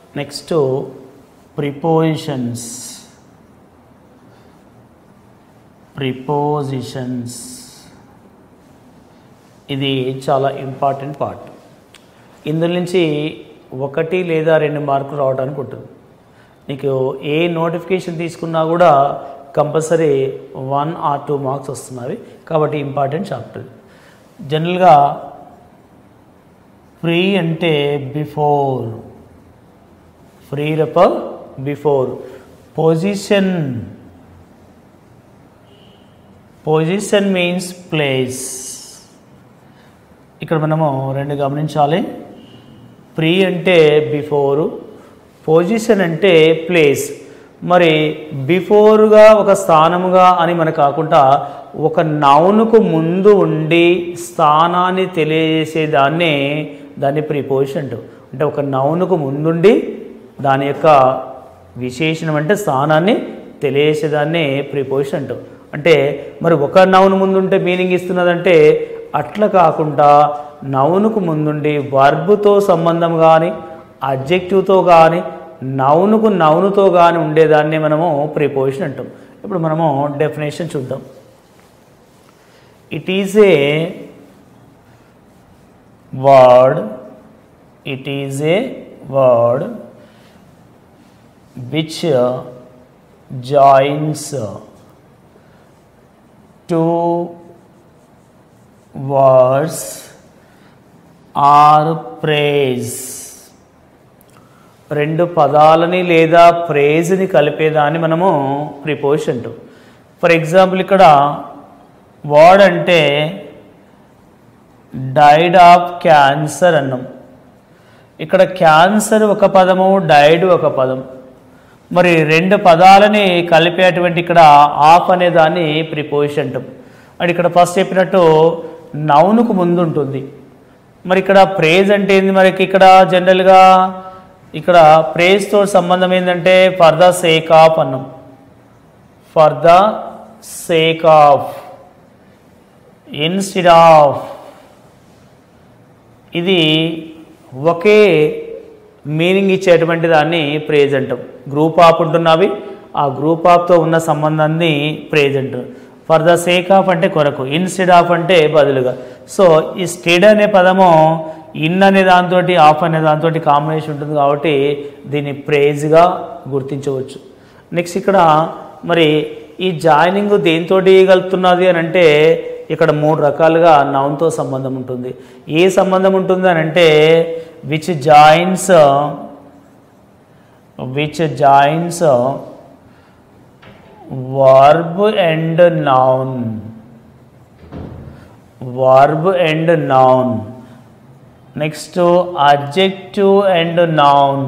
next prepositions prepositions ఇది చాలా important part ఇందులో నుంచి ఒకటి లేదా రెండు మార్కులు రావడానికి ఉంటుంది నీకు ఏ నోటిఫికేషన్ తీసుకున్నా కూడా compulsory one or two marks వస్తున్నవి కాబట్టి ఇంపార్టెంట్ చాప్టర్ జనరల్గా ఫ్రీ అంటే బిఫోర్ ఫ్రీ రప before position position means place ఇక్కడ మనము రెండు గమనించాలి ప్రీ అంటే బిఫోరు పొజిషన్ అంటే ప్లేస్ మరి బిఫోర్గా ఒక స్థానముగా అని మనకు కాకుండా ఒక నౌనుకు ముందు ఉండి స్థానాన్ని తెలియజేసే దాన్నే దాన్ని ప్రిపోజిషన్ అంటారు అంటే ఒక నౌనుకు ముందుండి దాని యొక్క విశేషణం అంటే స్థానాన్ని తెలియజేసేదాన్నే ప్రిపోజిషన్ అంటారు అంటే మరి ఒక నౌను ముందుంటే మీనింగ్ ఇస్తున్నదంటే అట్లా కాకుండా నౌనుకు ముందుండి వర్బుతో సంబంధం కానీ అబ్జెక్టివ్తో కానీ నౌనుకు నౌనుతో కానీ ఉండేదాన్ని మనము ప్రిపోజిషన్ అంటాం ఇప్పుడు మనము డెఫినేషన్ చూద్దాం it is a word it is a word which joins two words or phrase రెండు పదాలని లేదా ప్రేజ్ని కలిపేదాన్ని మనము ప్రిపోజిషన్ అంటాం ఫర్ ఎగ్జాంపుల్ ఇక్కడ వర్డ్ అంటే డైడ్ ఆఫ్ క్యాన్సర్ అన్నాం ఇక్కడ క్యాన్సర్ ఒక పదము డైడ్ ఒక పదం మరి రెండు పదాలని కలిపేటువంటి ఇక్కడ ఆఫ్ అనే దాన్ని ప్రిపోజిషన్ అంటాం అండ్ ఇక్కడ ఫస్ట్ చెప్పినట్టు నౌనుకు ముందు ఉంటుంది మరి ఇక్కడ ప్రేజ్ అంటే ఏంది మనకి ఇక్కడ జనరల్గా ఇక్కడ ప్రేజ్తో సంబంధం ఏంటంటే ఫర్ ద సేక్ ఆఫ్ అన్నాం for the sake of instead of ఇది ఒకే మీనింగ్ ఇచ్చేటువంటి దాన్ని ప్రేజ్ అంటాం గ్రూప్ ఆఫ్ ఉంటున్నవి ఆ గ్రూప్ ఆఫ్తో ఉన్న సంబంధాన్ని ప్రేజ్ అంటాం ఫర్ ద సేక్ ఆఫ్ అంటే కొరకు ఇన్స్టెడ్ ఆఫ్ అంటే బదులుగా సో ఈ స్టెడ్ అనే పదము ఇన్ అనే దాంతో ఆఫ్ అనే దాంతో కాంబినేషన్ ఉంటుంది కాబట్టి దీన్ని ప్రేజ్గా గుర్తించవచ్చు నెక్స్ట్ ఇక్కడ మరి ఈ జాయినింగ్ దేంతో కలుపుతున్నది అని అంటే ఇక్కడ మూడు రకాలుగా నౌన్తో సంబంధం ఉంటుంది ఏ సంబంధం ఉంటుంది అని అంటే which joins which joins verb and noun verb and noun next adjective and noun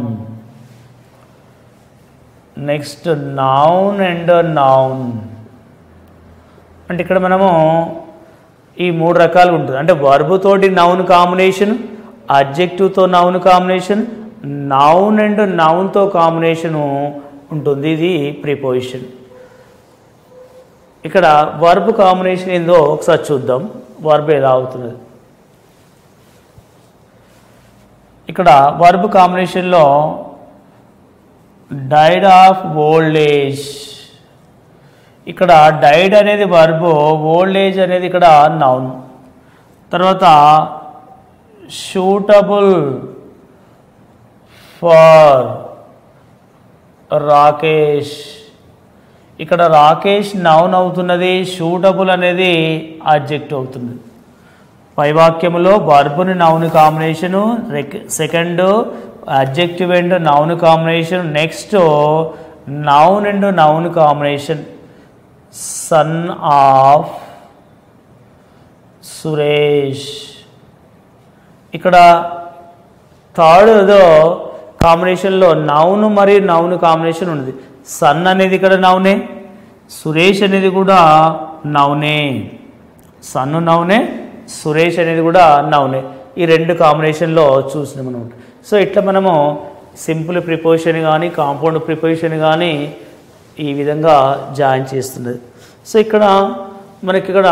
next noun and noun అంటే ఇక్కడ మనము ఈ మూడు రకాలుగా ఉంటుంది అంటే వర్బ్ తోటి నౌన్ కాంబినేషన్ అడ్జెక్టివ్తో నౌన్ కాంబినేషన్ నౌన్ అండ్ నౌన్తో కాంబినేషను ఉంటుంది ఇది ప్రిపోజిషన్ ఇక్కడ వర్బ్ కాంబినేషన్ ఏందో ఒకసారి చూద్దాం వర్బ్ ఎలా అవుతున్నది ఇక్కడ వర్బ్ కాంబినేషన్లో డైడ్ ఆఫ్ ఓల్డ్ ఏజ్ ఇక్కడ డైడ్ అనేది వర్బ్ ఓల్డ్ ఏజ్ అనేది ఇక్కడ నౌన్ తర్వాత షూటబుల్ ఫర్ రాకేష్ ఇక్కడ రాకేష్ నౌన్ అవుతున్నది షూటబుల్ అనేది ఆబ్జెక్ట్ అవుతుంది పై వాక్యములో వర్బుని noun combination second adjective and noun combination next noun and noun combination son of Suresh ఇక్కడ థర్డ్ ఏదో కాంబినేషన్లో నౌన్ మరియు నౌన్ కాంబినేషన్ ఉంది సన్ అనేది ఇక్కడ నౌనే సురేష్ అనేది కూడా నౌనే సన్ను నౌనే సురేష్ అనేది కూడా నౌనే ఈ రెండు కాంబినేషన్లో చూసినాం అనమాట సో ఇట్లా మనము సింపుల్ ప్రిపోజిషన్ కానీ కాంపౌండ్ ప్రిపోజిషన్ కానీ ఈ విధంగా జాయిన్ చేస్తున్నది సో ఇక్కడ మనకి ఇక్కడ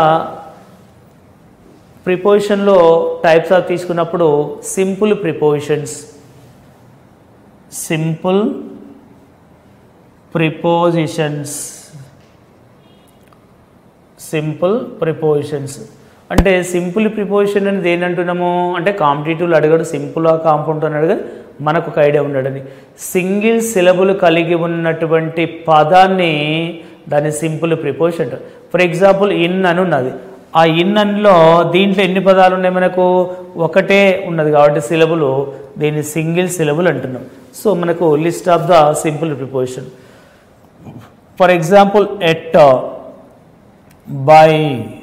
ప్రిపోజిషన్లో టైప్స్ ఆఫ్ తీసుకున్నప్పుడు simple prepositions simple prepositions simple prepositions అంటే సింపుల్ ప్రిపోజిషన్ అనేది ఏంటంటున్నాము అంటే కాంపిటేటివ్లు అడగడు సింపుల్గా కాంపౌండ్ అని అడగడు మనకు ఒక ఐడియా ఉండడని సింగిల్ సిలబుల్ కలిగి ఉన్నటువంటి పదాన్ని దాన్ని సింపుల్ ప్రిపోజిషన్ అంటారు ఫర్ ఎగ్జాంపుల్ ఇన్ అని ఉన్నది ఆ ఇన్ అన్లో దీంట్లో ఎన్ని పదాలు ఉన్నాయి మనకు ఒకటే ఉన్నది కాబట్టి సిలబుల్ దీన్ని సింగిల్ సిలబుల్ అంటున్నాం సో మనకు list of the simple preposition for example at by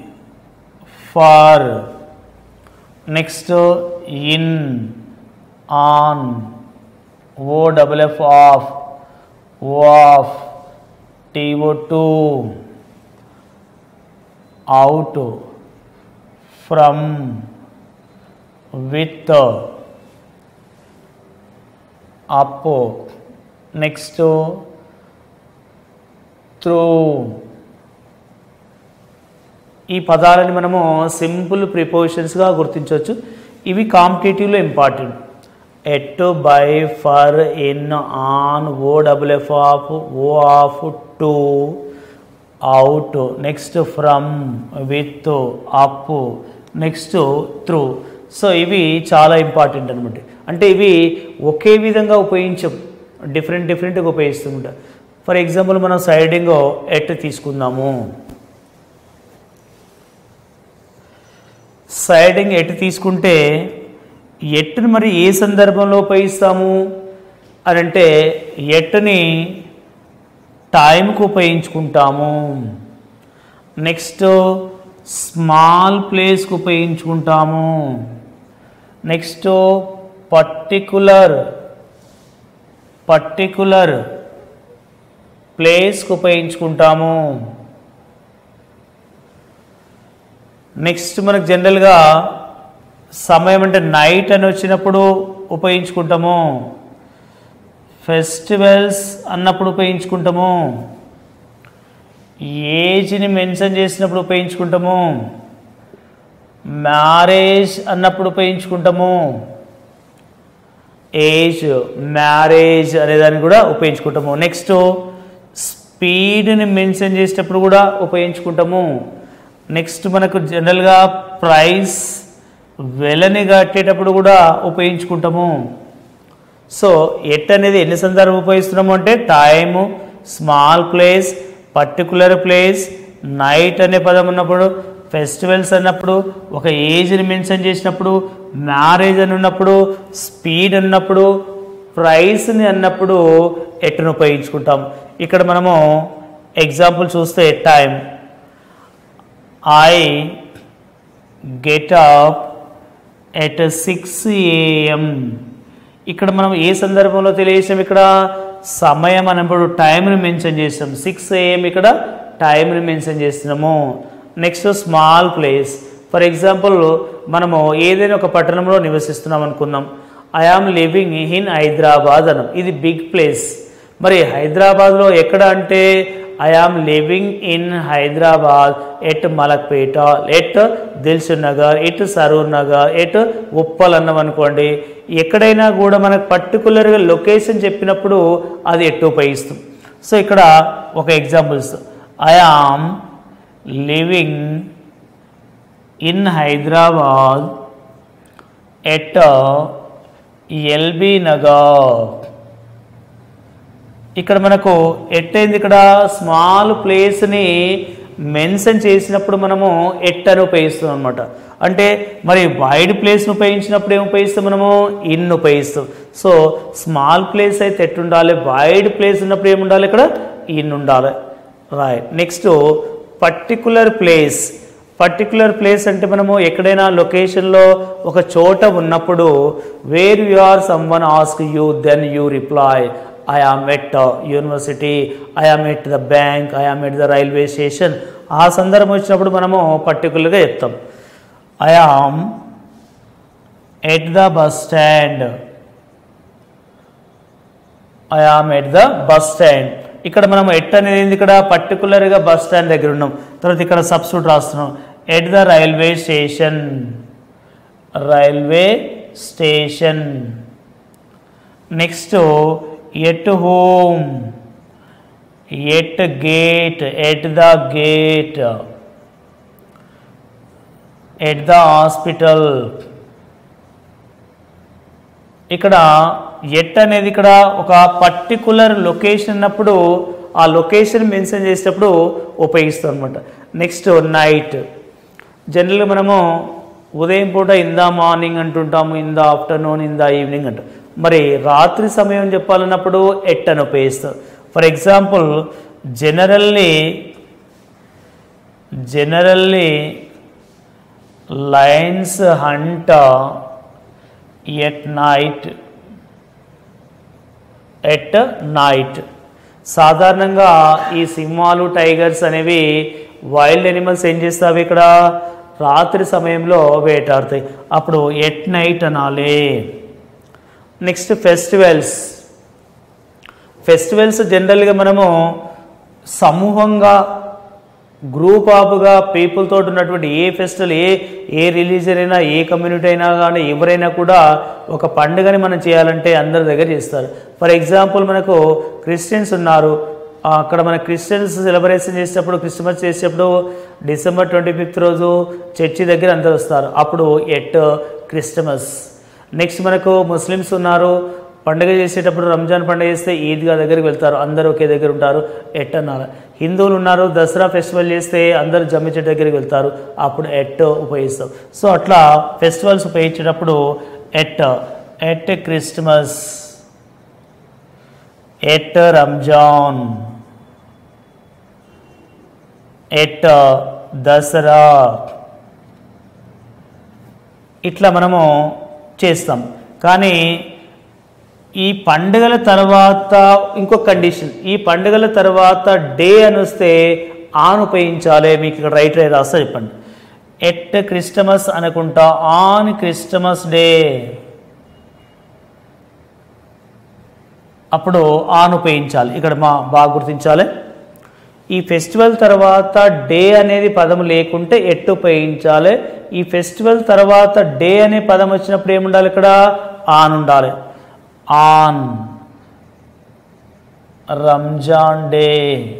far next in on O double F off O of T O to out from with up next through ఈ పదాలని మనము సింపుల్ ప్రిపోజిషన్స్గా గుర్తించవచ్చు ఇవి కాంపిటేటివ్లో important at by for in on O double F off O of to out next from with up next through so ఇవి చాలా ఇంపార్టెంట్ అనమాట అంటే ఇవి ఒకే విధంగా ఉపయోగించం డిఫరెంట్ డిఫరెంట్గా ఉపయోగిస్తుంటాం ఫర్ ఎగ్జాంపుల్ మనం సైడింగ్ ఎట్ తీసుకుందాము సైడింగ్ ఎట్ తీసుకుంటే ఎట్టుని మరి ఏ సందర్భంలో ఉపయోగిస్తాము అని అంటే ఎట్టుని టైంకు ఉపయోగించుకుంటాము నెక్స్ట్ స్మాల్ ప్లేస్కి ఉపయోగించుకుంటాము నెక్స్ట్ పర్టికులర్ పర్టికులర్ ప్లేస్కి ఉపయోగించుకుంటాము నెక్స్ట్ మనకు జనరల్గా సమయం అంటే నైట్ అని వచ్చినప్పుడు ఉపయోగించుకుంటాము ఫెస్టివల్స్ అన్నప్పుడు ఉపయోగించుకుంటాము ఏజ్ని మెన్షన్ చేసినప్పుడు ఉపయోగించుకుంటాము మ్యారేజ్ అన్నప్పుడు ఉపయోగించుకుంటాము ఏజ్ మ్యారేజ్ అనేదాన్ని కూడా ఉపయోగించుకుంటాము నెక్స్ట్ స్పీడ్ని మెన్షన్ చేసేటప్పుడు కూడా ఉపయోగించుకుంటాము నెక్స్ట్ మనకు జనరల్గా ప్రైస్ వెలని కట్టేటప్పుడు కూడా ఉపయోగించుకుంటాము సో ఎట్ అనేది ఎన్ని సందర్భం ఉపయోగిస్తున్నాము అంటే time small place particular place నైట్ అనే పదం ఉన్నప్పుడు ఫెస్టివల్స్ అన్నప్పుడు ఒక ఏజ్ని మెన్షన్ చేసినప్పుడు మ్యారేజ్ అని ఉన్నప్పుడు స్పీడ్ అన్నప్పుడు ప్రైస్ని అన్నప్పుడు ఎట్టును ఉపయోగించుకుంటాం ఇక్కడ మనము ఎగ్జాంపుల్ చూస్తే time I get up at six AM ఇక్కడ మనం ఏ సందర్భంలో తెలియజేసాం ఇక్కడ సమయం అన్నప్పుడు టైంని మెన్షన్ చేస్తాం సిక్స్ ఏఎం ఇక్కడ టైంని మెన్షన్ చేస్తున్నాము next small place for example మనము ఏదైనా ఒక పట్టణంలో నివసిస్తున్నాం అనుకుందాం I am living in Hyderabad అనం ఇది బిగ్ ప్లేస్ మరి హైదరాబాద్లో ఎక్కడ అంటే I am living in Hyderabad at Malakpet at Dilsukh Nagar at Saroor Nagar at Uppal అన్నాం అనుకోండి ఎక్కడైనా కూడా మనకు పర్టికులర్గా లొకేషన్ చెప్పినప్పుడు అది ఎట్టు ఉపయోగిస్తాం సో ఇక్కడ ఒక examples I am living in Hyderabad at LB Nagar ఇక్కడ మనకు ఎట్టయింది ఇక్కడ స్మాల్ ప్లేస్ని మెన్షన్ చేసినప్పుడు మనము ఎట్ అని ఉపయోగిస్తాం అనమాట అంటే మరి వైడ్ ప్లేస్ని ఉపయోగించినప్పుడు ఏం ఉపయోగిస్తాం మనము ఇన్ ఉపయోగిస్తాం సో స్మాల్ ప్లేస్ అయితే ఎట్టు ఉండాలి వైడ్ ప్లేస్ ఉన్నప్పుడు ఏమి ఉండాలి ఇక్కడ ఇన్ ఉండాలి right next particular place particular place అంటే మనము ఎక్కడైనా లొకేషన్లో ఒక చోట ఉన్నప్పుడు where you are someone ask you then you reply I am at university I am at the bank I am at the railway station ఆ సందర్భం వచ్చినప్పుడు మనము పర్టికులర్గా చెప్తాం I am at the bus stand I am at the bus stand ఇక్కడ మనం at అనేది ఏంది ఇక్కడ పర్టికులర్గా బస్ స్టాండ్ దగ్గర ఉన్నాం తర్వాత ఇక్కడ సబ్స్టిట్యూట్ రాస్తున్నాం at the railway station railway station next at home at gate at the gate at the hospital ఇక్కడ ఎట్ అనేది ఇక్కడ ఒక పర్టికులర్ లొకేషన్ ఉన్నప్పుడు ఆ లొకేషన్ మెన్షన్ చేసేటప్పుడు ఉపయోగిస్తాం అనమాట నెక్స్ట్ నైట్ జనరల్గా మనము ఉదయం పూట ఇన్ ద మార్నింగ్ అంటుంటాము in the afternoon in the evening అంటాం మరి రాత్రి సమయం చెప్పాలన్నప్పుడు ఎట్ అని ఉపయోగిస్తాం for example generally generally lions hunt at night at night సాధారణంగా ఈ సింహాలు టైగర్స్ అనేవి వైల్డ్ ఎనిమల్స్ ఏం చేస్తావి ఇక్కడ రాత్రి సమయంలో వేటాడతాయి అప్పుడు ఎట్ నైట్ అనాలి నెక్స్ట్ ఫెస్టివల్స్ ఫెస్టివల్స్ జనరల్గా మనము సమూహంగా గ్రూప్ ఆఫ్గా పీపుల్ తోటి ఉన్నటువంటి ఏ ఫెస్టివల్ ఏ ఏ రిలీజియన్ అయినా ఏ కమ్యూనిటీ అయినా కానీ ఎవరైనా కూడా ఒక పండుగని మనం చేయాలంటే అందరి దగ్గర చేస్తారు ఫర్ ఎగ్జాంపుల్ మనకు క్రిస్టియన్స్ ఉన్నారు ఆ, అక్కడ మన క్రిస్టియన్స్ సెలబ్రేషన్ చేసేటప్పుడు క్రిస్మస్ చేసేటప్పుడు డిసెంబర్ ట్వంటీ ఫిఫ్త్ రోజు చర్చి దగ్గర అందరు వస్తారు అప్పుడు ఎట్ క్రిస్టమస్ నెక్స్ట్ మనకు ముస్లిమ్స్ ఉన్నారు పండుగ చేసేటప్పుడు రంజాన్ పండుగ చేస్తే ఈద్గా దగ్గరికి వెళ్తారు అందరూ ఒకే దగ్గర ఉంటారు ఎట్ అన్నారు హిందువులు ఉన్నారు దసరా ఫెస్టివల్ చేస్తే అందరూ జమ్మి చెట్టు దగ్గరికి వెళ్తారు అప్పుడు ఎట్ ఉపయోగిస్తాం సో అట్లా ఫెస్టివల్స్ ఉపయోగించేటప్పుడు at at Christmas at Ramzan at Dasara ఇట్లా మనము చేస్తాం కానీ ఈ పండుగల తర్వాత ఇంకొక కండిషన్ ఈ పండుగల తర్వాత డే అని వస్తే ఆన్ ఉపయోగించాలి మీకు ఇక్కడ రైట్ రైట్ రాస్తా చెప్పండి ఎట్ క్రిస్టమస్ అనుకుంటా ఆన్ క్రిస్టమస్ డే అప్పుడు ఆన్ ఉపయోగించాలి ఇక్కడ మా బాగా గుర్తించాలి ఈ ఫెస్టివల్ తర్వాత డే అనేది పదం లేకుంటే ఎట్టు ఉపయోగించాలి ఈ ఫెస్టివల్ తర్వాత డే అనే పదం వచ్చినప్పుడు ఏముండాలి ఇక్కడ ఆన్ ఉండాలి on Ramzan day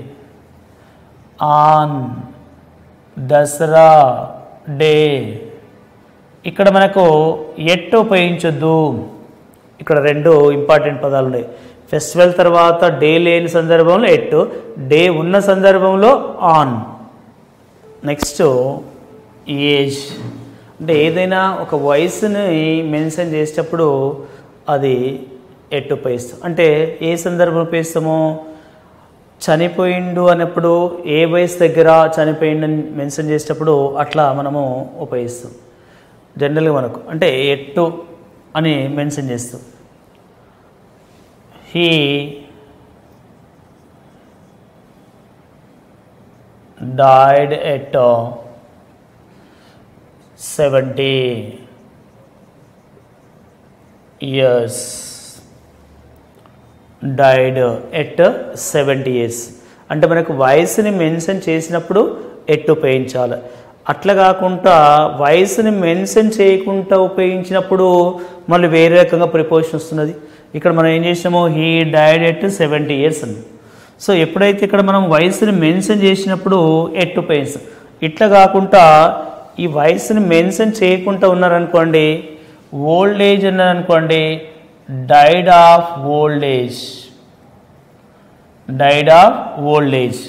on Dasara day ఇక్కడ మనకు ఎట్టు ఉపయోగించొద్దు ఇక్కడ రెండు ఇంపార్టెంట్ పదాలు ఉన్నాయి ఫెస్టివల్ తర్వాత డే లేని సందర్భంలో ఎట్టు డే ఉన్న సందర్భంలో ఆన్ నెక్స్ట్ ఏజ్ అంటే ఏదైనా ఒక వయసుని మెన్షన్ చేసేటప్పుడు అది ఎట్టు ఉపయోగిస్తాం అంటే ఏ సందర్భం ఉపయోగిస్తాము చనిపోయిండు అన్నప్పుడు ఏ వయసు దగ్గర చనిపోయిండని మెన్షన్ చేసేటప్పుడు అట్లా మనము ఉపయోగిస్తాం జనరల్గా మనకు అంటే ఎట్టు అని మెన్షన్ చేస్తాం he died at uh, 70 years died at 70 years అంటే మనకు వయసుని మెన్షన్ చేసినప్పుడు ఎట్టు ఉపయోగించాలి అట్లా కాకుండా వయసుని మెన్షన్ చేయకుండా ఉపయోగించినప్పుడు మళ్ళీ వేరే రకంగా ప్రిపోజిషన్ వస్తున్నది ఇక్కడ మనం ఏం చేసినామో he died at seventy years అని సో ఎప్పుడైతే ఇక్కడ మనం వయసుని మెన్షన్ చేసినప్పుడు ఎట్టు ఉపయోగిస్తాం ఇట్లా కాకుండా ఈ వయసుని మెన్షన్ చేయకుండా ఉన్నారనుకోండి ఓల్డ్ ఏజ్ ఉన్నారనుకోండి died of old age died of old age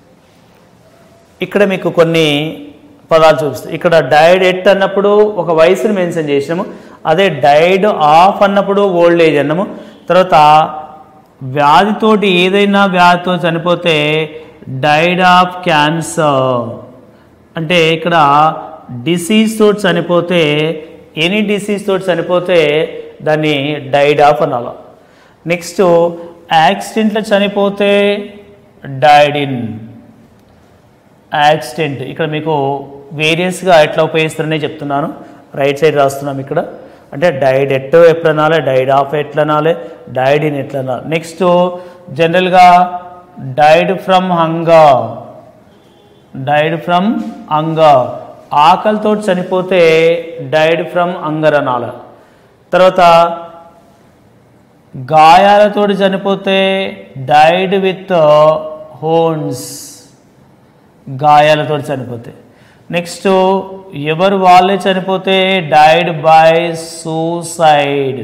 ఇక్కడ మీకు కొన్ని పదాలు చూపిస్తాయి ఇక్కడ డైడ్ ఎట్ అన్నప్పుడు ఒక వయసుని మెన్షన్ చేసినాము అదే డైడ్ ఆఫ్ అన్నప్పుడు ఓల్డ్ ఏజ్ అన్నాము తర్వాత వ్యాధితోటి ఏదైనా వ్యాధితో చనిపోతే డైడ్ ఆఫ్ క్యాన్సర్ అంటే ఇక్కడ డిసీజ్ తోటి చనిపోతే ఎనీ డిసీజ్ తోటి చనిపోతే దాన్ని డైడ్ ఆఫ్ అనాలి నెక్స్ట్ యాక్సిడెంట్లో చనిపోతే డైడ్ ఇన్ యాక్సిడెంట్ ఇక్కడ మీకు వేరియస్గా ఎట్లా ఉపయోగిస్తారనే చెప్తున్నాను రైట్ సైడ్ రాస్తున్నాం ఇక్కడ అంటే డైడ్ ఎట్టో ఎప్పుడు అనాలి డైడ్ ఆఫ్ ఎట్లా అనాలి డైడ్ ఇన్ ఎట్లా అనాలి నెక్స్ట్ జనరల్గా డైడ్ ఫ్రమ్ హంగా డైడ్ ఫ్రమ్ అంగా ఆకలితో చనిపోతే డైడ్ ఫ్రమ్ అంగర్ అనాలి తర్వాత గాయాలతోటి చనిపోతే డైడ్ విత్ హోన్స్ గాయాలతో చనిపోతే నెక్స్ట్ ఎవరు వాళ్ళే చనిపోతే డైడ్ బై సూసైడ్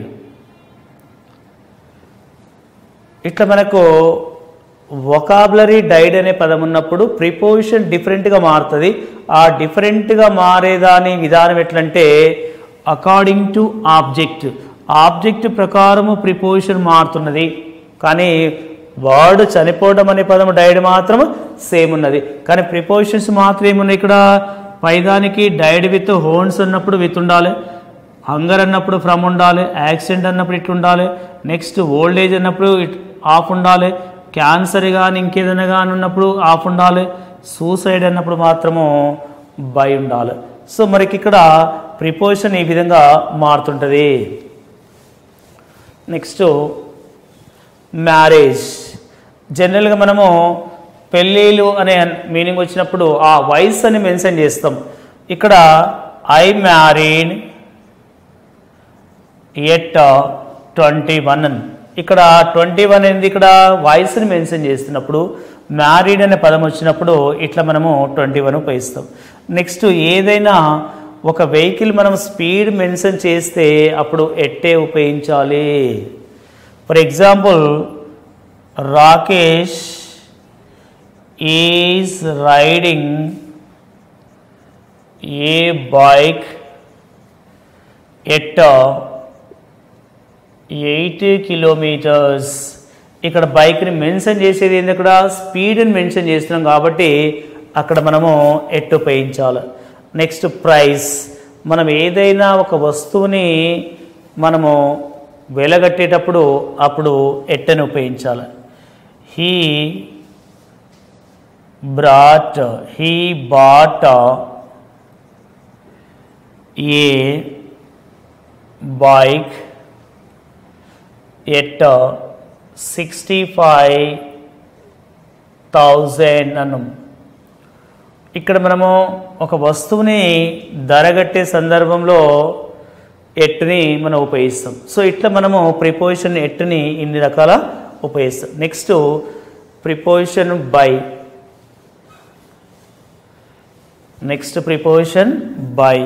ఇట్లా మనకు వొకాబులరీ డైడ్ అనే పదం ఉన్నప్పుడు ప్రిపోజిషన్ డిఫరెంట్గా మారుతుంది ఆ డిఫరెంట్గా మారేదాని విధానం ఎట్లంటే అకార్డింగ్ టు ఆబ్జెక్ట్ ఆబ్జెక్ట్ ప్రకారము ప్రిపోజిషన్ మారుతున్నది కానీ వర్డ్ చనిపోవడం అనే పదం డైడ్ మాత్రం సేమ్ ఉన్నది కానీ ప్రిపోజిషన్స్ మాత్రం ఏమున్నాయి ఇక్కడ పైదానికి డైడ్ విత్ హోన్స్ అన్నప్పుడు విత్ ఉండాలి హంగర్ అన్నప్పుడు ఫ్రమ్ ఉండాలి యాక్సిడెంట్ అన్నప్పుడు ఇటు ఉండాలి నెక్స్ట్ ఓల్డ్ ఏజ్ అన్నప్పుడు ఇట్ ఆఫ్ ఉండాలి క్యాన్సర్ కానీ ఇంకేదైనా కానీ ఉన్నప్పుడు ఆఫ్ ఉండాలి సూసైడ్ అన్నప్పుడు మాత్రము బై ఉండాలి సో మనకి ఇక్కడ ప్రిపోజిషన్ ఈ విధంగా మారుతుంటుంది నెక్స్ట్ మ్యారేజ్ జనరల్గా మనము పెళ్ళిళ్ళు అనే మీనింగ్ వచ్చినప్పుడు ఆ వయసు అని మెన్షన్ చేస్తాం ఇక్కడ I married at twenty one అని ఇక్కడ ట్వంటీ వన్ అనేది ఇక్కడ వయసుని మెన్షన్ చేస్తున్నప్పుడు మ్యారీడ్ అనే పదం వచ్చినప్పుడు ఇట్లా మనము ట్వంటీ వన్ ఉపయోగిస్తాం నెక్స్ట్ ఏదైనా ఒక వెహికల్ మనం స్పీడ్ మెన్షన్ చేస్తే అప్పుడు ఎట్టే ఉపయోగించాలి for example Rakesh is riding a bike at eighty kilometres ఇక్కడ బైక్ని మెన్షన్ చేసేది ఏంది ఇక్కడ స్పీడ్ని మెన్షన్ చేస్తున్నాం కాబట్టి అక్కడ మనము ఎట్టు ఉపయోగించాలి నెక్స్ట్ ప్రైస్ మనం ఏదైనా ఒక వస్తువుని మనము వెలగట్టేటప్పుడు అప్పుడు ఎట్టని ఉపయోగించాలి he brought he bought a bike at sixty five thousand అన్నం ఇక్కడ మనము ఒక వస్తువుని ధరగట్టే సందర్భంలో ఎట్టుని మనం ఉపయోగిస్తాం సో ఇట్లా మనము ప్రిపోజిషన్ ఎట్టుని ఇన్ని రకాల ఉపయోగిస్తాం next preposition by next preposition by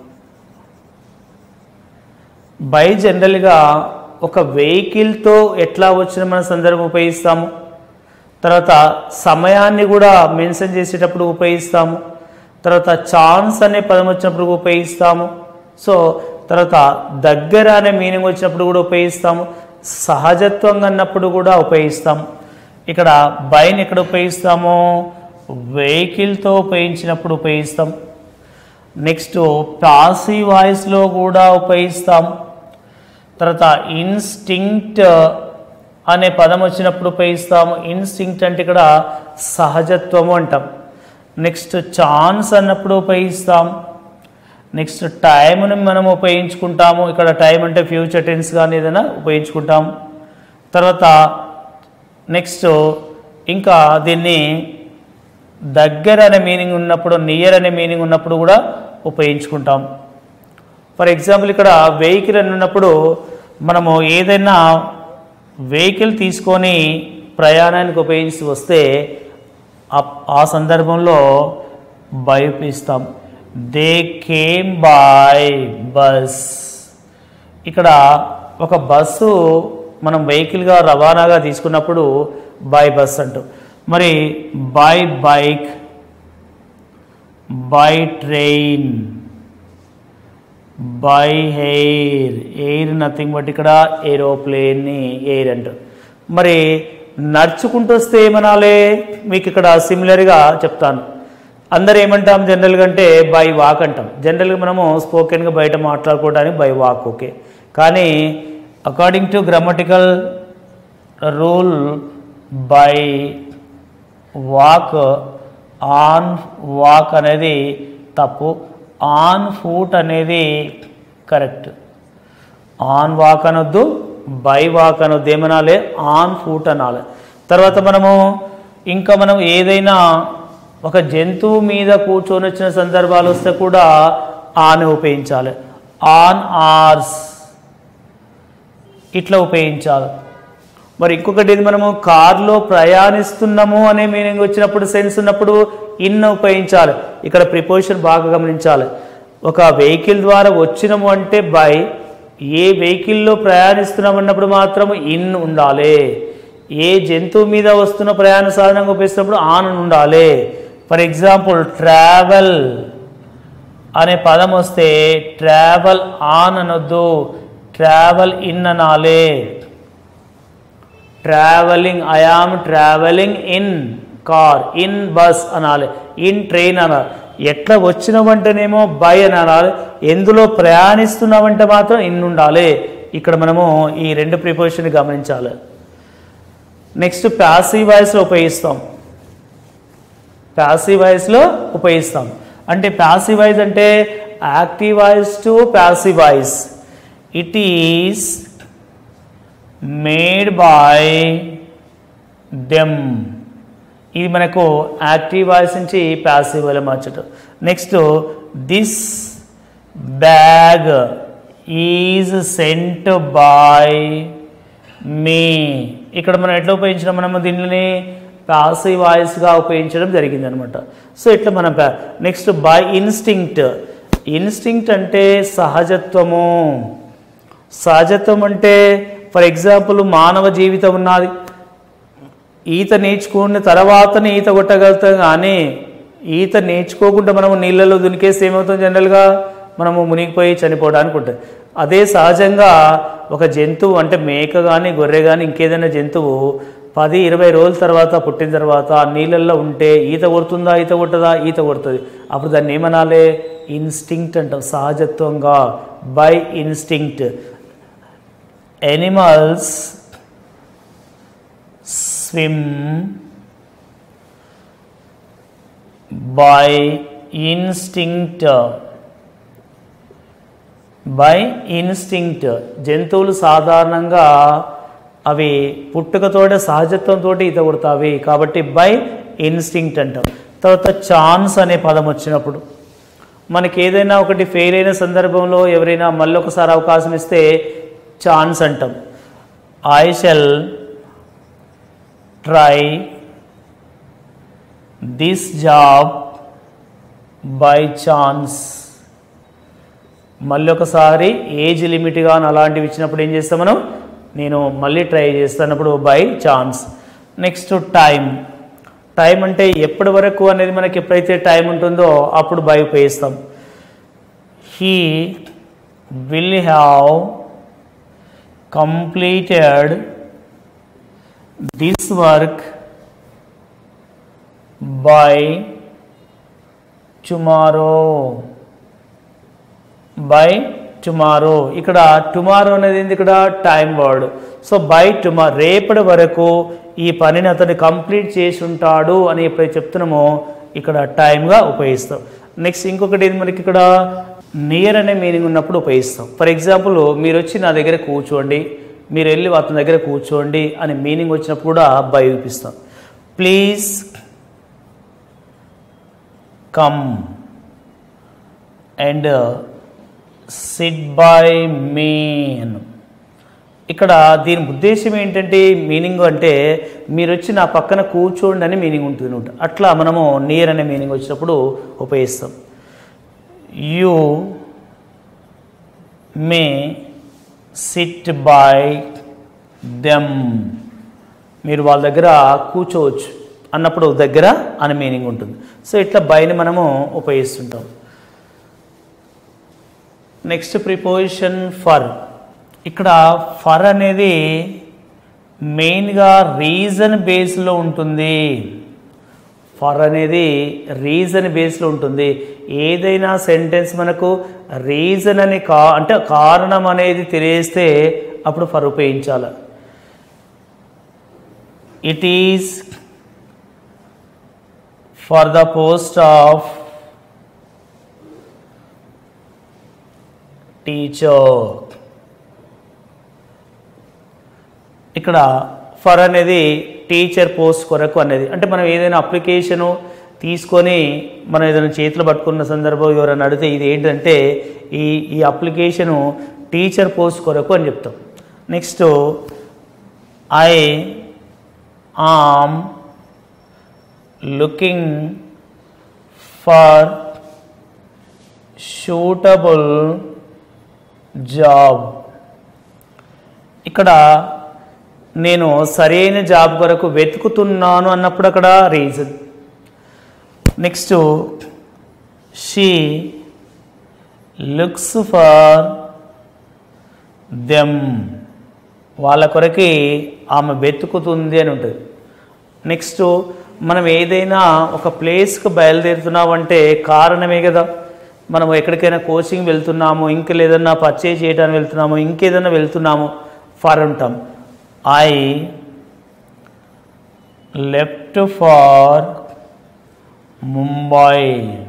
by జనరల్గా ఒక వెహికల్తో ఎట్లా వచ్చిన మన సందర్భం ఉపయోగిస్తాము తర్వాత సమయాన్ని కూడా మెన్షన్ చేసేటప్పుడు ఉపయోగిస్తాము తర్వాత ఛాన్స్ అనే పదం వచ్చినప్పుడు ఉపయోగిస్తాము సో తర్వాత దగ్గర అనే మీనింగ్ వచ్చినప్పుడు కూడా ఉపయోగిస్తాము సహజత్వంగా అన్నప్పుడు కూడా ఉపయోగిస్తాము ఇక్కడ బైని ఎక్కడ ఉపయోగిస్తాము వెహికల్తో ఉపయోగించినప్పుడు ఉపయోగిస్తాం నెక్స్ట్ పాసివ్ వాయిస్లో కూడా ఉపయోగిస్తాం తర్వాత ఇన్స్టింక్ట్ అనే పదం వచ్చినప్పుడు ఉపయోగిస్తాము ఇన్స్టింక్ట్ అంటే ఇక్కడ సహజత్వము అంటాం నెక్స్ట్ ఛాన్స్ అన్నప్పుడు ఉపయోగిస్తాం నెక్స్ట్ టైంని మనం ఉపయోగించుకుంటాము ఇక్కడ టైం అంటే ఫ్యూచర్ టెన్స్ కానీ ఏదైనా ఉపయోగించుకుంటాం తర్వాత నెక్స్ట్ ఇంకా దీన్ని దగ్గర అనే మీనింగ్ ఉన్నప్పుడు నియర్ అనే మీనింగ్ ఉన్నప్పుడు కూడా ఉపయోగించుకుంటాం ఫర్ ఎగ్జాంపుల్ ఇక్కడ వెహికల్ అని ఉన్నప్పుడు మనము ఏదైనా వెహికల్ తీసుకొని ప్రయాణానికి ఉపయోగిస్తూ వస్తే ఆ- ఆ సందర్భంలో బై ఉపయోగిస్తాం దే కేమ్ బై బస్ ఇక్కడ ఒక బస్సు మనం వెహికల్గా రవాణాగా తీసుకున్నప్పుడు బై బస్ అంటాం మరి by bike by train by air air nothing but ఇక్కడ ఏరోప్లేన్ని ఎయిర్ అంటారు మరి నడుచుకుంటూ వస్తే ఏమనాలి మీకు ఇక్కడ సిమిలర్గా చెప్తాను అందరు ఏమంటాం జనరల్గా అంటే బై వాక్ అంటాం జనరల్గా మనము స్పోకెన్గా బయట మాట్లాడుకోవడానికి బై వాక్ ఓకే కానీ according to grammatical rule by walk on walk అనేది తప్పు ఆన్ ఫూట్ అనేది కరెక్ట్ ఆన్ వాక్ అనొద్దు బై వాక్ అనొద్దు ఏమనాలి ఆన్ ఫూట్ అనాలి తర్వాత మనము ఇంకా మనం ఏదైనా ఒక జంతువు మీద కూర్చొని వచ్చిన సందర్భాలు వస్తే కూడా ఆన్ ఉపయోగించాలి ఆన్ ఆర్స్ ఇట్లా ఉపయోగించాలి మరి ఇంకొకటి ఇది మనము కార్లో ప్రయాణిస్తున్నాము అనే మీనింగ్ వచ్చినప్పుడు సెన్స్ ఉన్నప్పుడు ఇన్ ఉపయోగించాలి ఇక్కడ ప్రిపోజిషన్ బాగా గమనించాలి ఒక వెహికల్ ద్వారా వచ్చినము అంటే బై ఏ వెహికల్లో ప్రయాణిస్తున్నాం అన్నప్పుడు మాత్రం ఇన్ ఉండాలి ఏ జంతువు మీద వస్తున్న ప్రయాణ సాధనంగా ఉపయోగిస్తున్నప్పుడు ఆన్ అని ఉండాలి ఫర్ ఎగ్జాంపుల్ ట్రావెల్ అనే పదం వస్తే ట్రావెల్ ఆన్ అనొద్దు ట్రావెల్ ఇన్ అనాలి travelling I am travelling in car in bus అనాలి ఇన్ ట్రైన్ అనాలి ఎట్లా వచ్చినామంటేనేమో బై అని అనాలి ఎందులో ప్రయాణిస్తున్నామంటే మాత్రం ఇన్ ఉండాలి ఇక్కడ మనము ఈ రెండు ప్రిపోజిషన్ గమనించాలి నెక్స్ట్ ప్యాసివ్ వాయిస్లో ఉపయోగిస్తాం ప్యాసివ్ వాయిస్లో ఉపయోగిస్తాం అంటే ప్యాసివ్ వాయిస్ అంటే active voice to passive voice it is made by them ఇది మనకు యాక్టివ్ వాయిస్ నుంచి ప్యాసివ్ వాయిస్ మార్చటం next this bag is sent by me ఇక్కడ మనం ఎట్లా ఉపయోగించడం మనము దీనిని పాసివ్ వాయిస్గా ఉపయోగించడం జరిగింది అనమాట సో ఇట్లా మనం నెక్స్ట్ బై ఇన్స్టింక్ట్ ఇన్స్టింక్ట్ అంటే సహజత్వము సహజత్వం అంటే ఫర్ ఎగ్జాంపుల్ మానవ జీవితం ఉన్నది ఈత నేర్చుకున్న తర్వాతనే ఈత కొట్టగలుగుతాం కానీ ఈత నేర్చుకోకుండా మనము నీళ్ళలో దునికేస్తే ఏమవుతుంది జనరల్గా మనము మునిగిపోయి చనిపోవడానికి ఉంటుంది అదే సహజంగా ఒక జంతువు అంటే మేక కానీ గొర్రె కానీ ఇంకేదైనా జంతువు పది ఇరవై రోజుల తర్వాత పుట్టిన తర్వాత ఆ నీళ్ళల్లో ఉంటే ఈత కొడుతుందా ఈత కొట్టదా ఈత కొడుతుంది అప్పుడు దాన్ని ఏమనాలి ఇన్స్టింక్ట్ అంటాం సహజత్వంగా by instinct animals swim by instinct by instinct జంతువులు సాధారణంగా అవి పుట్టుకతోటే సహజత్వంతో ఈత కొడతావి కాబట్టి బై ఇన్స్టింక్ట్ అంటాం తర్వాత ఛాన్స్ అనే పదం వచ్చినప్పుడు మనకి ఏదైనా ఒకటి ఫెయిల్ అయిన సందర్భంలో ఎవరైనా మళ్ళీ ఒకసారి అవకాశం ఇస్తే ఛాన్స్ అంటాం I shall try this job by chance మళ్ళీ ఒకసారి ఏజ్ లిమిట్ కానీ అలాంటివి ఇచ్చినప్పుడు ఏం చేస్తాం మనం నేను మళ్ళీ ట్రై చేస్తున్నప్పుడు by chance next time time అంటే ఎప్పటి వరకు అనేది మనకి ఎప్పుడైతే టైం ఉంటుందో అప్పుడు బై ఉపయోగిస్తాం he will have completed this work by tomorrow by tomorrow ఇక్కడ టుమారో అనేది ఏంది ఇక్కడ time word so by tomorrow రేపటి వరకు ఈ పనిని అతను కంప్లీట్ చేసి ఉంటాడు అని ఎప్పుడైతే చెప్తున్నామో ఇక్కడ టైంగా ఉపయోగిస్తాం నెక్స్ట్ ఇంకొకటి ఏంది మనకి ఇక్కడ నియర్ అనే మీనింగ్ ఉన్నప్పుడు ఉపయోగిస్తాం ఫర్ ఎగ్జాంపుల్ మీరు వచ్చి నా దగ్గర కూర్చోండి మీరు వెళ్ళి అతని దగ్గర కూర్చోండి అనే మీనింగ్ వచ్చినప్పుడు కూడా బై చూపిస్తాం please come and sit by me అను ఇక్కడ దీని ఉద్దేశం ఏంటంటే మీనింగ్ అంటే మీరు వచ్చి నా పక్కన కూర్చోండి అని మీనింగ్ ఉంటుంది అనమాట అట్లా మనము నియర్ అనే మీనింగ్ వచ్చినప్పుడు ఉపయోగిస్తాం you may sit by them మీరు వాళ్ళ దగ్గర కూర్చోవచ్చు అన్నప్పుడు దగ్గర అని మీనింగ్ ఉంటుంది సో ఇట్లా బైని మనము ఉపయోగిస్తుంటాం నెక్స్ట్ ప్రిపోజిషన్ ఫర్ ఇక్కడ ఫర్ అనేది మెయిన్గా రీజన్ బేస్లో ఉంటుంది ఫర్ అనేది రీజన్ బేస్లో ఉంటుంది ఏదైనా సెంటెన్స్ మనకు రీజన్ అని కా అంటే కారణం అనేది తెలియస్తే అప్పుడు ఫర్ ఉపయోగించాలి it is for the post of teacher ఇక్కడ ఫర్ అనేది టీచర్ పోస్ట్ కొరకు అనేది అంటే మనం ఏదైనా అప్లికేషను తీసుకొని మనం ఏదైనా చేతిలో పట్టుకున్న సందర్భం ఎవరైనా అడిగితే ఇది ఏంటంటే ఈ ఈ అప్లికేషను టీచర్ పోస్ట్ కొరకు అని చెప్తాం next I am looking for suitable job ఇక్కడ నేను సరైన జాబ్ కొరకు వెతుకుతున్నాను అన్నప్పుడు అక్కడ reason next she looks for them వాళ్ళ కొరకి ఆమె వెతుకుతుంది అని ఉంటుంది నెక్స్ట్ మనం ఏదైనా ఒక ప్లేస్కి బయలుదేరుతున్నామంటే కారణమే కదా మనం ఎక్కడికైనా కోచింగ్ వెళ్తున్నాము ఇంక లేదన్నా పర్చేజ్ చేయడానికి వెళ్తున్నాము ఇంకేదైనా వెళ్తున్నాము ఫర్ ఉంటాం I left for Mumbai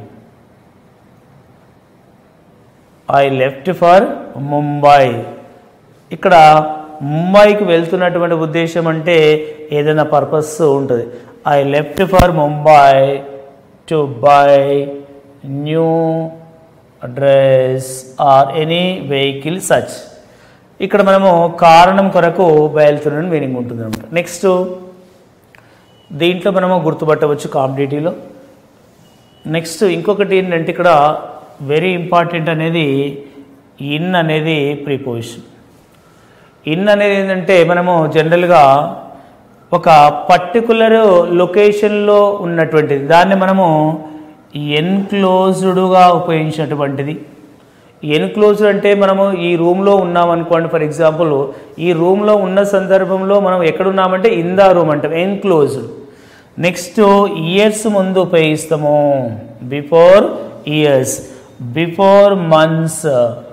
I left for Mumbai ఇక్కడ ముంబైకి వెళ్తున్నటువంటి ఉద్దేశం అంటే ఏదైనా పర్పస్ ఉంటుంది I left for Mumbai to buy new dress or any vehicle such ఇక్కడ మనము కారణం కొరకు బయలుతున్న మీనింగ్ ఉంటుంది అనమాట నెక్స్ట్ దీంట్లో మనము గుర్తుపట్టవచ్చు కాంపిటేటివ్లో నెక్స్ట్ ఇంకొకటి ఏంటంటే ఇక్కడ వెరీ ఇంపార్టెంట్ అనేది ఇన్ అనేది ప్రిపోజిషన్ ఇన్ అనేది ఏంటంటే మనము జనరల్గా ఒక పర్టికులర్ లొకేషన్లో ఉన్నటువంటిది దాన్ని మనము ఎన్క్లోజ్డ్గా ఉపయోగించినటువంటిది ఎన్క్లోజ్డ్ అంటే మనము ఈ రూమ్లో ఉన్నాం అనుకోండి ఫర్ ఎగ్జాంపుల్ ఈ రూమ్లో ఉన్న సందర్భంలో మనం ఎక్కడున్నామంటే ఇన్ ద రూమ్ అంటాం ఎన్క్లోజ్డ్ నెక్స్ట్ ఇయర్స్ ముందు ఉపయోగిస్తాము before years before months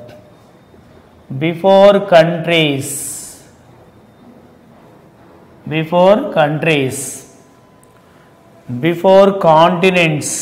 before countries before countries before continents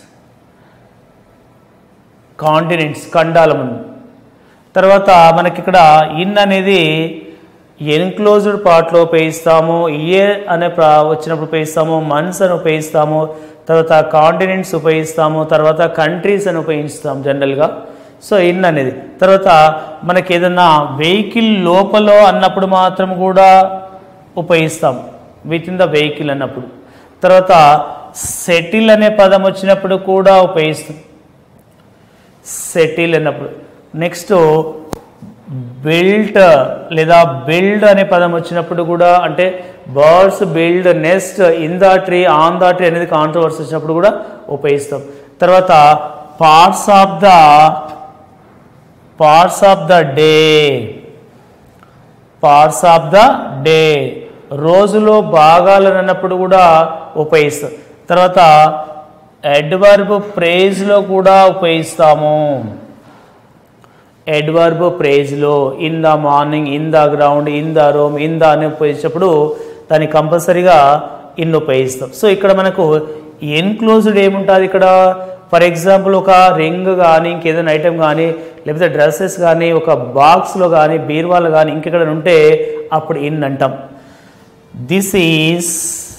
continents ఖండాల ముందు తర్వాత మనకి ఇక్కడ ఇన్ అనేది ఎన్క్లోజ్డ్ పార్ట్లో ఉపయోగిస్తాము ఇయర్ అనే ప్రా వచ్చినప్పుడు ఉపయోగిస్తాము మంత్స్ అని ఉపయోగిస్తాము తర్వాత కాంటినెంట్స్ ఉపయోగిస్తాము తర్వాత కంట్రీస్ అని ఉపయోగిస్తాం జనరల్గా సో ఇన్ అనేది తర్వాత మనకి ఏదన్నా వెహికల్ లోపల అన్నప్పుడు మాత్రం కూడా ఉపయోగిస్తాం విత్ ఇన్ ద వెహికల్ అన్నప్పుడు తర్వాత సెటిల్ అనే పదం వచ్చినప్పుడు కూడా ఉపయోగిస్తాం సెటిల్ అన్నప్పుడు నెక్స్ట్ బిల్ట్ లేదా బిల్డ్ అనే పదం వచ్చినప్పుడు కూడా అంటే birds build nest in the tree on the tree అనేది కాంట్రవర్సీ వచ్చినప్పుడు కూడా ఉపయోగిస్తాం తర్వాత parts of the parts of the day parts of the day రోజులో భాగాలు అన్నప్పుడు కూడా ఉపయోగిస్తాం తర్వాత అడ్వర్బ్ ప్రేజ్లో కూడా ఉపయోగిస్తాము అడ్వర్బ్ ప్రేజ్లో in the morning in the ground in the room in the అని ఉపయోగించినప్పుడు దాన్ని కంపల్సరీగా ఇన్ ఉపయోగిస్తాం సో ఇక్కడ మనకు ఎన్క్లోజ్డ్ ఏముంటుంది ఇక్కడ ఫర్ ఎగ్జాంపుల్ ఒక రింగ్ కానీ ఇంకేదైనా ఐటెం కానీ లేకపోతే డ్రెస్సెస్ కానీ ఒక బాక్స్లో కానీ బీర్వాలు కానీ ఇంకెక్కడ ఉంటే అప్పుడు ఇన్ అంటాం this is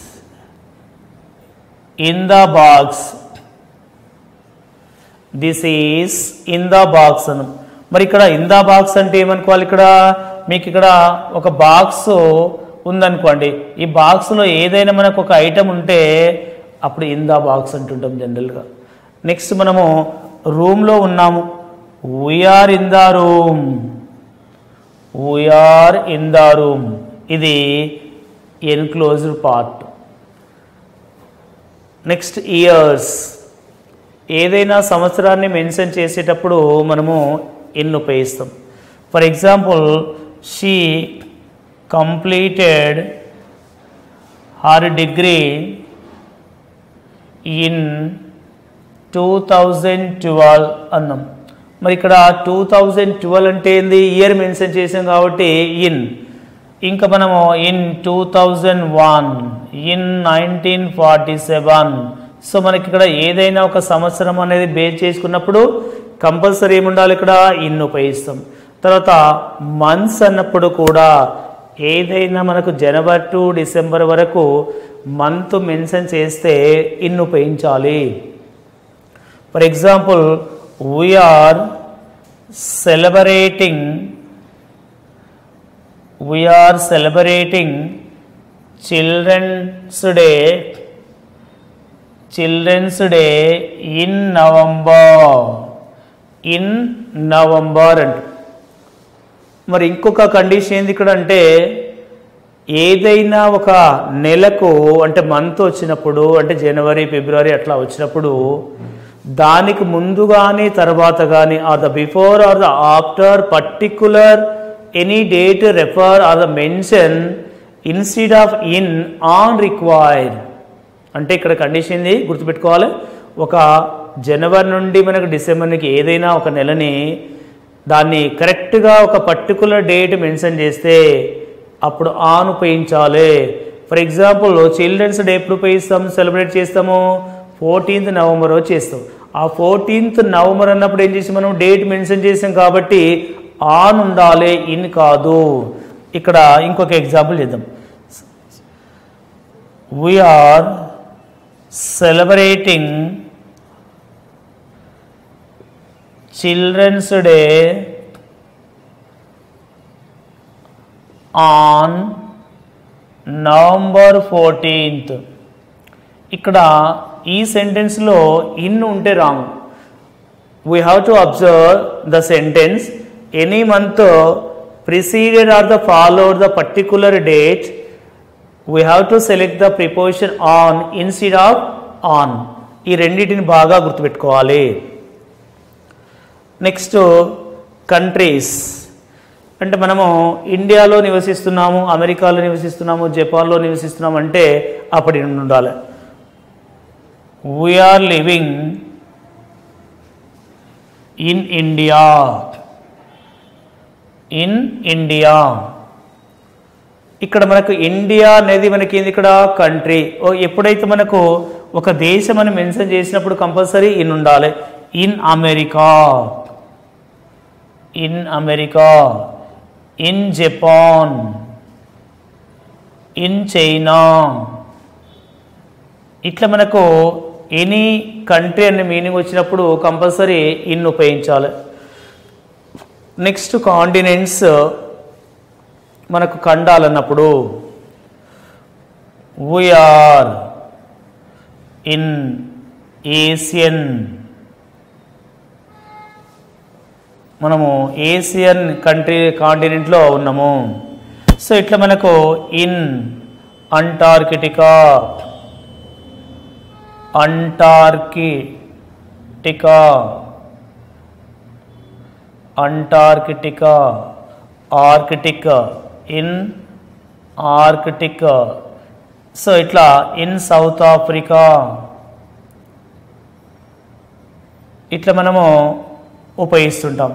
in the box this is in the box అను మరి ఇక్కడ ఇన్ ద బాక్స్ అంటే ఏమనుకోవాలి ఇక్కడ మీకు ఇక్కడ ఒక బాక్స్ ఉందనుకోండి ఈ బాక్స్లో ఏదైనా మనకు ఒక ఐటెం ఉంటే అప్పుడు ఇన్ ద బాక్స్ అంటుంటాం జనరల్గా నెక్స్ట్ మనము రూమ్లో ఉన్నాము we are in the room we are in the room ఇది ఎన్క్లోజ్డ్ పార్ట్ నెక్స్ట్ ఇయర్స్ ఏదైనా సంవత్సరాన్ని మెన్షన్ చేసేటప్పుడు మనము ఇన్ ఉపయోగిస్తాం for example she completed her degree in two thousand twelve అన్నాం మరి ఇక్కడ టూ థౌజండ్ ట్వెల్వ్ అంటే ఏంది ఇయర్ మెన్షన్ చేసాం కాబట్టి ఇన్ ఇంకా మనము in two thousand one in nineteen forty seven so మనకి ఇక్కడ ఏదైనా ఒక సంవత్సరం అనేది బేస్ చేసుకున్నప్పుడు కంపల్సరీ ఏముండాలి ఇక్కడ ఇన్ ఉపయోగిస్తాం తర్వాత మంత్స్ అన్నప్పుడు కూడా ఏదైనా మనకు జనవరి టు డిసెంబర్ వరకు మంత్ మెన్షన్ చేస్తే ఇన్ ఉపయోగించాలి for example we are celebrating we are celebrating children's day children's day in November in November అంట మరి ఇంకొక కండిషన్ ఏంది ఇక్కడ అంటే ఏదైనా ఒక నెలకు అంటే మంత్ వచ్చినప్పుడు అంటే జనవరి ఫిబ్రవరి అట్లా వచ్చినప్పుడు దానికి ముందు కానీ తర్వాత కానీ or the before or the after particular any date refer or the mention instead of in on required అంటే ఇక్కడ కండిషన్ ఏంది గుర్తుపెట్టుకోవాలి ఒక జనవరి నుండి మనకు డిసెంబర్కి ఏదైనా ఒక నెలని దాన్ని కరెక్ట్గా ఒక పర్టికులర్ డేట్ మెన్షన్ చేస్తే అప్పుడు ఆన్ ఉపయోగించాలి ఫర్ ఎగ్జాంపుల్ చిల్డ్రన్స్ డే ఎప్పుడు ఉపయోగిస్తాం సెలబ్రేట్ చేస్తాము ఫోర్టీన్త్ నవంబర్ రోజు చేస్తాం ఆ ఫోర్టీన్త్ నవంబర్ అన్నప్పుడు ఏం చేసి మనం డేట్ మెన్షన్ చేసాం కాబట్టి ఆన్ ఉండాలి ఇన్ కాదు ఇక్కడ ఇంకొక ఎగ్జాంపుల్ చేద్దాం we are celebrating children's day on November fourteenth ఇక్కడ ఈ సెంటెన్స్లో ఇన్ ఉంటే wrong we have to observe the sentence any month preceded or the followed the particular date we have to select the preposition on instead of on ఈ రెండింటిని బాగా గుర్తుపెట్టుకోవాలి next countries అంటే మనము ఇండియాలో నివసిస్తున్నాము అమెరికాలో నివసిస్తున్నాము జపాన్లో నివసిస్తున్నాము అంటే అప్పటి నుండి ఉండాలి we are living in India in India ఇక్కడ మనకు ఇండియా అనేది మనకి ఏంది ఇక్కడ కంట్రీ ఓ ఎప్పుడైతే మనకు ఒక దేశం అని మెన్షన్ చేసినప్పుడు కంపల్సరీ ఇన్ ఉండాలి in America in America in China ఇన్ చైనా ఇట్లా మనకు ఎనీ కంట్రీ అనే మీనింగ్ వచ్చినప్పుడు కంపల్సరీ ఇన్ ఉపయోగించాలి నెక్స్ట్ కాంటినెంట్స్ మనకు ఖండాలన్నప్పుడు వీఆర్ ఇన్ ఏసియన్ మనము ఏసియన్ కంట్రీ కాంటినెంట్లో ఉన్నాము సో ఇట్లా మనకు in Antarctica Antarctica Antarctica Arctic in Arctic so ఇట్లా ఇన్ సౌత్ ఆఫ్రికా ఇట్లా మనము ఉపయోగిస్తుంటాం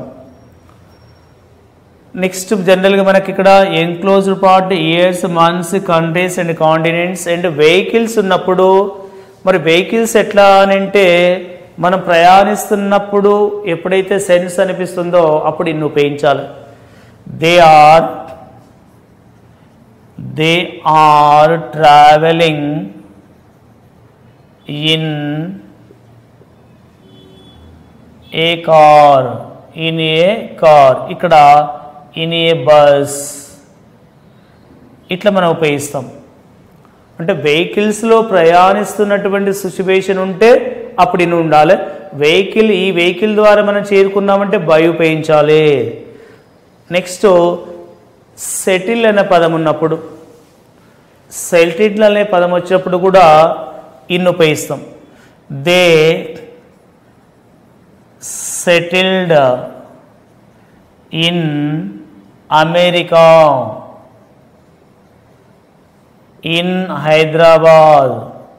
నెక్స్ట్ జనరల్గా మనకి ఇక్కడ enclosed part years months countries and continents and vehicles ఉన్నప్పుడు మరి వెహికల్స్ ఎట్లా అని అంటే మనం ప్రయాణిస్తున్నప్పుడు ఎప్పుడైతే సెన్స్ అనిపిస్తుందో అప్పుడు ఇన్ని ఉపయోగించాలి they are they are travelling in a car in a car ఇక్కడ ఇన్ ఏ బస్ ఇట్లా మనం ఉపయోగిస్తాం అంటే వెహికల్స్లో ప్రయాణిస్తున్నటువంటి సిచ్యువేషన్ ఉంటే అప్పుడు ఇన్ని ఉండాలి వెహికల్ ఈ వెహికల్ ద్వారా మనం చేరుకున్నామంటే బై ఉపయోగించాలి నెక్స్ట్ సెటిల్ అనే పదం ఉన్నప్పుడు సెటిల్ అనే పదం వచ్చినప్పుడు కూడా ఇన్ ఉపయోగిస్తాం they settled in America in Hyderabad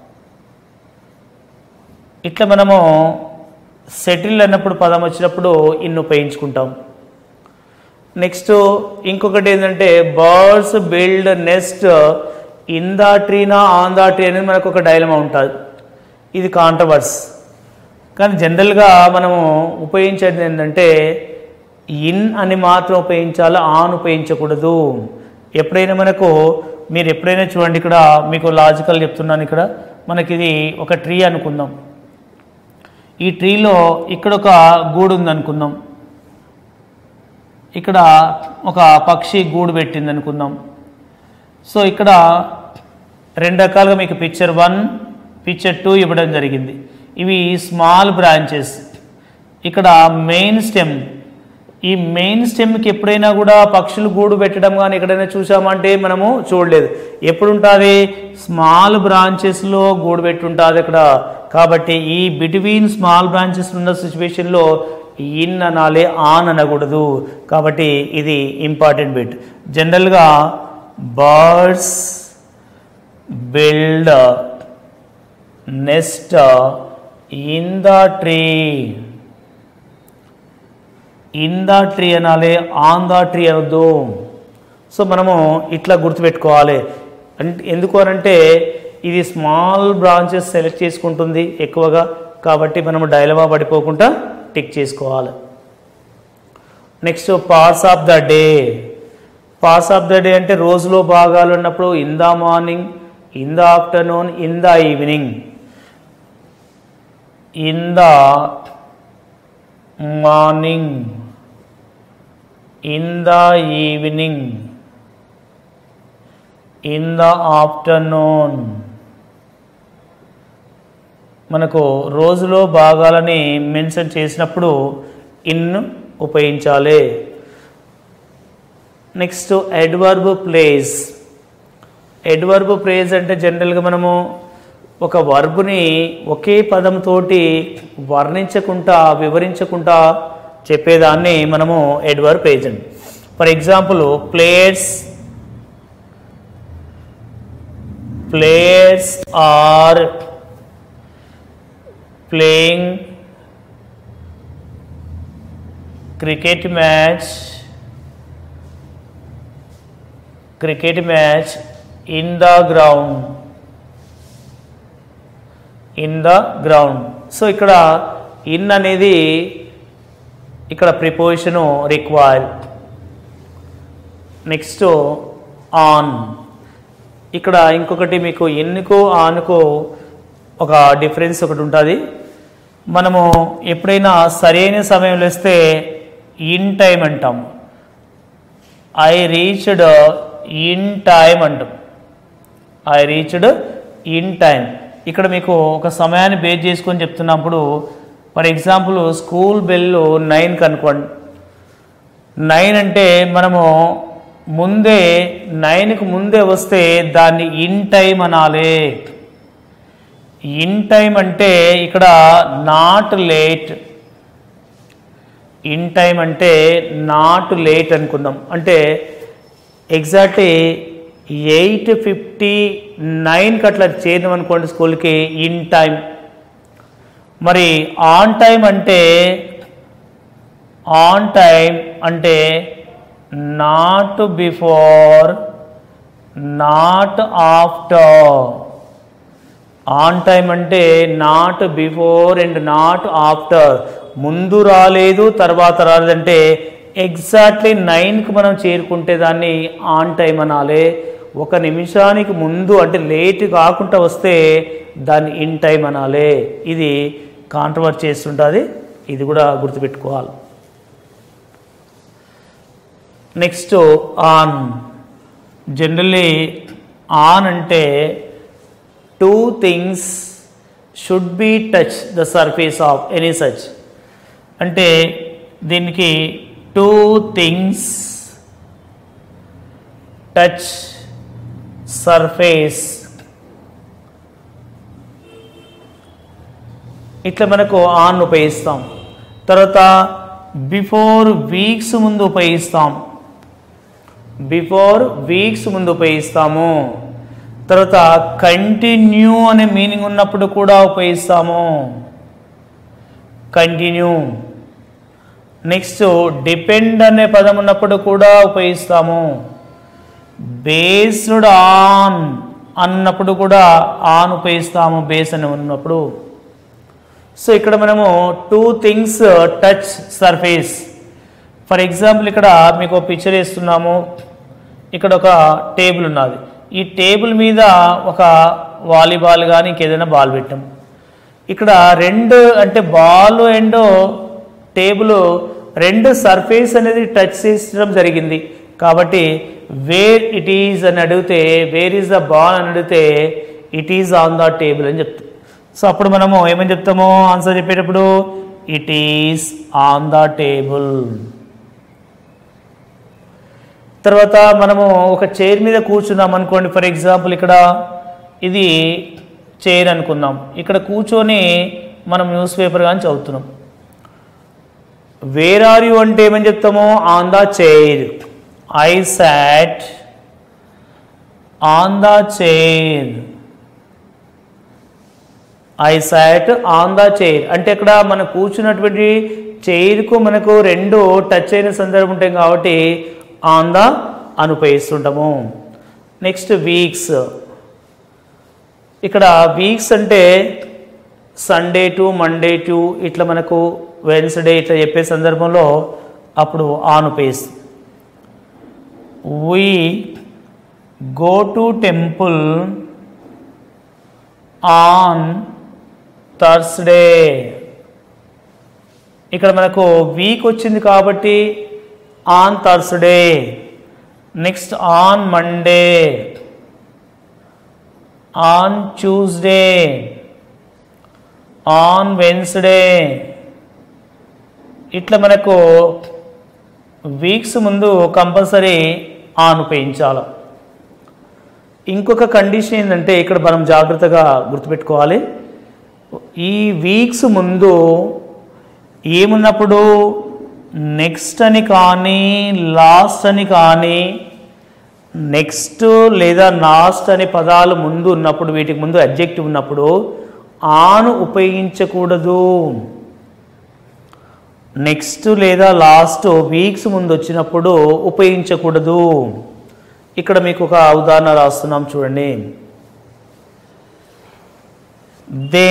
ఇట్లా మనము సెటిల్ అన్నప్పుడు పదం వచ్చినప్పుడు ఇన్ ఉపయోగించుకుంటాం నెక్స్ట్ ఇంకొకటి ఏంటంటే birds build nest in the ట్రీనా ఆన్ ద ట్రీ అనేది మనకు ఒక డైలమా ఉంటుంది ఇది కాంట్రవర్స్ కానీ జనరల్గా మనము ఉపయోగించేది ఏంటంటే ఇన్ అని మాత్రం ఉపయోగించాలి ఆన్ ఉపయోగించకూడదు ఎప్పుడైనా మనకు మీరు ఎప్పుడైనా చూడండి ఇక్కడ మీకు లాజికల్ చెప్తున్నాను ఇక్కడ మనకి ఇది ఒక ట్రీ అనుకుందాం ఈ ట్రీలో ఇక్కడ ఒక గూడు ఉంది అనుకుందాం ఇక్కడ ఒక పక్షి గూడు పెట్టింది అనుకుందాం సో ఇక్కడ రెండు రకాలుగా మీకు పిక్చర్ వన్ పిక్చర్ టూ ఇవ్వడం జరిగింది ఇవి స్మాల్ బ్రాంచెస్ ఇక్కడ మెయిన్ స్టెమ్ ఈ మెయిన్ స్టెమ్కి ఎప్పుడైనా కూడా పక్షులు గూడు పెట్టడం కానీ ఎక్కడైనా చూసామంటే మనము చూడలేదు ఎప్పుడు ఉంటుంది స్మాల్ బ్రాంచెస్లో గూడు పెట్టి ఉంటుంది ఇక్కడ కాబట్టి ఈ బిట్వీన్ స్మాల్ బ్రాంచెస్ ఉన్న సిచ్యువేషన్లో ఇన్ అనాలి ఆన్ అనకూడదు కాబట్టి ఇది ఇంపార్టెంట్ బిట్ జనరల్గా birds build nest in the tree in the tree అనాలి ఆన్ ద ట్రీ అనొద్దు సో మనము ఇట్లా గుర్తుపెట్టుకోవాలి అంటే ఎందుకు అనంటే ఇది స్మాల్ బ్రాంచెస్ సెలెక్ట్ చేసుకుంటుంది ఎక్కువగా కాబట్టి మనము డైలమా పడిపోకుండా టిక్ చేసుకోవాలి next parts of the day parts of the day అంటే రోజులో భాగాలు ఉన్నప్పుడు in the morning in the afternoon in the evening in the morning in the evening in the afternoon మనకు రోజులో భాగాలని మెన్షన్ చేసినప్పుడు ఇన్ ఉపయోగించాలి next adverb place adverb place అంటే జనరల్గా మనము ఒక వర్బుని ఒకే పదంతోటి వర్ణించకుండా వివరించకుండా చెప్పేదాన్ని మనము ఎడ్వర్బ్ ప్లేజెంట్ for example players players are playing cricket match cricket match in the ground in the ground so ఇక్కడ ఇన్ అనేది ఇక్కడ ప్రిపోజిషను రిక్వైర్ నెక్స్ట్ ఆన్ ఇక్కడ ఇంకొకటి మీకు ఎన్నుకో ఆనుకో ఒక డిఫరెన్స్ ఒకటి ఉంటుంది మనము ఎప్పుడైనా సరైన సమయంలో వస్తే ఇన్ టైం అంటాం ఐ రీచ్డ్ ఇన్ టైం అంటాం ఐ రీచ్డ్ ఇన్ టైం ఇక్కడ మీకు ఒక సమయాన్ని బేస్ చేసుకొని చెప్తున్నప్పుడు ఫర్ ఎగ్జాంపుల్ స్కూల్ బెల్ నైన్కి అనుకోండి నైన్ అంటే మనము ముందే నైన్కి ముందే వస్తే దాన్ని ఇన్ టైం అనాలి ఇన్ టైం అంటే ఇక్కడ నాట్ లేట్ ఇన్ టైం అంటే నాట్ లేట్ అనుకుందాం అంటే ఎగ్జాక్ట్లీ ఎయిట్ ఫిఫ్టీ నైన్కి అట్లా చేరినాం అనుకోండి స్కూల్కి ఇన్ టైం మరి ఆన్ టైం అంటే ఆన్ టైం అంటే not before not after on time అంటే not before and not after ముందు రాలేదు తర్వాత రాలేదంటే ఎగ్జాక్ట్లీ నైన్కి మనం చేరుకుంటే దాన్ని ఆన్ టైం అనాలి ఒక నిమిషానికి ముందు అంటే లేట్ కాకుండా వస్తే దాన్ని ఇన్ టైం అనాలి ఇది కాంట్రవర్ట్ చేస్తుంటుంది ఇది కూడా గుర్తుపెట్టుకోవాలి నెక్స్ట్ ఆన్ జనరల్లీ ఆన్ అంటే two things should be touch the surface of any such అంటే దీనికి టూ థింగ్స్ టచ్ సర్ఫేస్ ఇట్లా మనకు ఆన్ ఉపయోగిస్తాం తర్వాత బిఫోర్ వీక్స్ ముందు ఉపయోగిస్తాం బిఫోర్ వీక్స్ ముందు ఉపయోగిస్తాము తర్వాత కంటిన్యూ అనే మీనింగ్ ఉన్నప్పుడు కూడా ఉపయోగిస్తాము కంటిన్యూ నెక్స్ట్ డిపెండ్ అనే పదం ఉన్నప్పుడు కూడా ఉపయోగిస్తాము బేస్డ్ ఆన్ అన్నప్పుడు కూడా ఆన్ ఉపయోగిస్తాము బేస్ అని ఉన్నప్పుడు సో ఇక్కడ మనము two things touch surface for example ఇక్కడ మీకు ఒక పిక్చర్ వేస్తున్నాము ఇక్కడ ఒక టేబుల్ ఉన్నది ఈ టేబుల్ మీద ఒక వాలీబాల్ కానీ ఇంకేదైనా బాల్ పెట్టాం ఇక్కడ రెండు అంటే బాల్ అండ్ టేబుల్ రెండు సర్ఫేస్ అనేది టచ్ చేయడం జరిగింది కాబట్టి వేర్ ఇట్ ఈజ్ అని అడిగితే వేర్ ఈజ్ ద బాల్ అని అడిగితే it is on the table అని చెప్తాం సో అప్పుడు మనము ఏమని చెప్తాము ఆన్సర్ చెప్పేటప్పుడు it is on the table తర్వాత మనము ఒక చైర్ మీద కూర్చున్నాం అనుకోండి ఫర్ ఎగ్జాంపుల్ ఇక్కడ ఇది చైర్ అనుకుందాం ఇక్కడ కూర్చొని మనం న్యూస్ పేపర్ కానీ చదువుతున్నాం వేర్ ఆర్ యూ అంటే ఏమని చెప్తాము on the chair I sat on the chair I sat on the chair అంటే ఇక్కడ మనం కూర్చున్నటువంటి చైర్కు మనకు రెండు టచ్ అయిన సందర్భం ఉంటాయి కాబట్టి ఆన్ ద అని ఉపయోగిస్తుంటాము నెక్స్ట్ వీక్స్ ఇక్కడ వీక్స్ అంటే సండే టు మండే టు ఇట్లా మనకు వెన్స్డే ఇట్లా చెప్పే సందర్భంలో అప్పుడు ఆన్ ఉపయోగిస్తాం we go to temple on Thursday ఇక్కడ మనకు వీక్ వచ్చింది కాబట్టి on Thursday next on Monday on Tuesday on Wednesday ఇట్లా మనకు వీక్స్ ముందు కంపల్సరీ ఆన్ ఉపయోగించాలి ఇంకొక కండిషన్ ఏంటంటే ఇక్కడ మనం జాగ్రత్తగా గుర్తుపెట్టుకోవాలి ఈ వీక్స్ ముందు ఏమున్నప్పుడు నెక్స్ట్ అని కానీ లాస్ట్ అని కానీ నెక్స్ట్ లేదా లాస్ట్ అనే పదాలు ముందు ఉన్నప్పుడు వీటికి ముందు అబ్జెక్టివ్ ఉన్నప్పుడు ఆను ఉపయోగించకూడదు నెక్స్ట్ లేదా లాస్ట్ వీక్స్ ముందు వచ్చినప్పుడు ఉపయోగించకూడదు ఇక్కడ మీకు ఒక ఉదాహరణ రాస్తున్నాం చూడండి they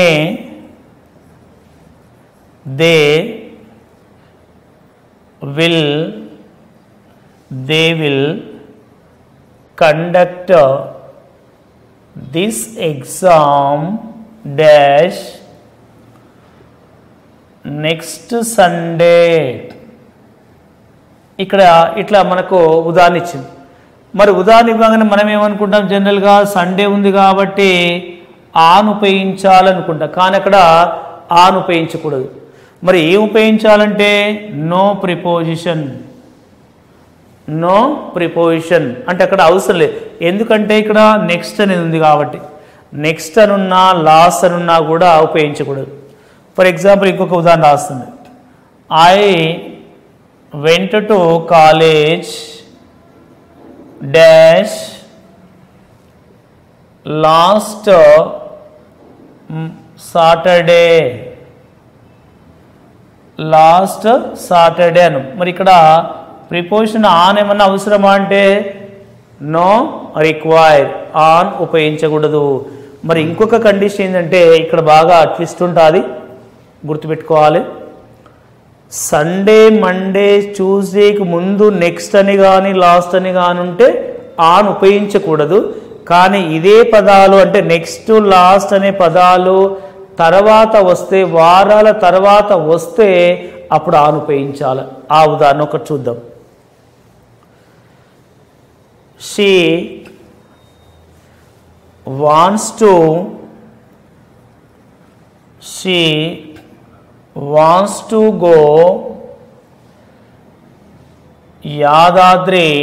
they will they will conduct this exam dash next Sunday ఇక్కడ ఇట్లా మనకు ఉదాహరణ ఇచ్చింది మరి ఉదాహరణ ఇవ్వగానే మనం ఏమనుకుంటాం జనరల్గా సండే ఉంది కాబట్టి ఆన్ ఉపయోగించాలనుకుంటాం కానీ అక్కడ ఆన్ ఉపయోగించకూడదు మరి ఏం ఉపయోగించాలంటే నో ప్రిపోజిషన్ నో ప్రిపోజిషన్ అంటే అక్కడ అవసరం లేదు ఎందుకంటే ఇక్కడ నెక్స్ట్ అనేది ఉంది కాబట్టి నెక్స్ట్ అనున్నా లాస్ట్ అనున్నా కూడా ఉపయోగించకూడదు ఫర్ ఎగ్జాంపుల్ ఇంకొక ఉదాహరణ రాస్తుంది I went to college dash last Saturday last Saturday అను మరి ఇక్కడ ప్రిపోజిషన్ ఆన్ ఏమన్నా అవసరమా అంటే నో రిక్వైర్ ఆన్ ఉపయోగించకూడదు మరి ఇంకొక కండిషన్ ఏంటంటే ఇక్కడ బాగా ట్విస్ట్ ఉంటుంది గుర్తుపెట్టుకోవాలి సండే మండే ట్యూస్డేకి ముందు నెక్స్ట్ అని కానీ లాస్ట్ అని కానీ ఉంటే ఆన్ ఉపయోగించకూడదు కానీ ఇదే పదాలు అంటే నెక్స్ట్ లాస్ట్ అనే పదాలు తర్వాత వస్తే వారాల తర్వాత వస్తే అప్పుడు ఆన్ ఉపయోగించాలి ఆ ఉదాహరణ ఒకటి చూద్దాం she wants to she wants to go Yadadri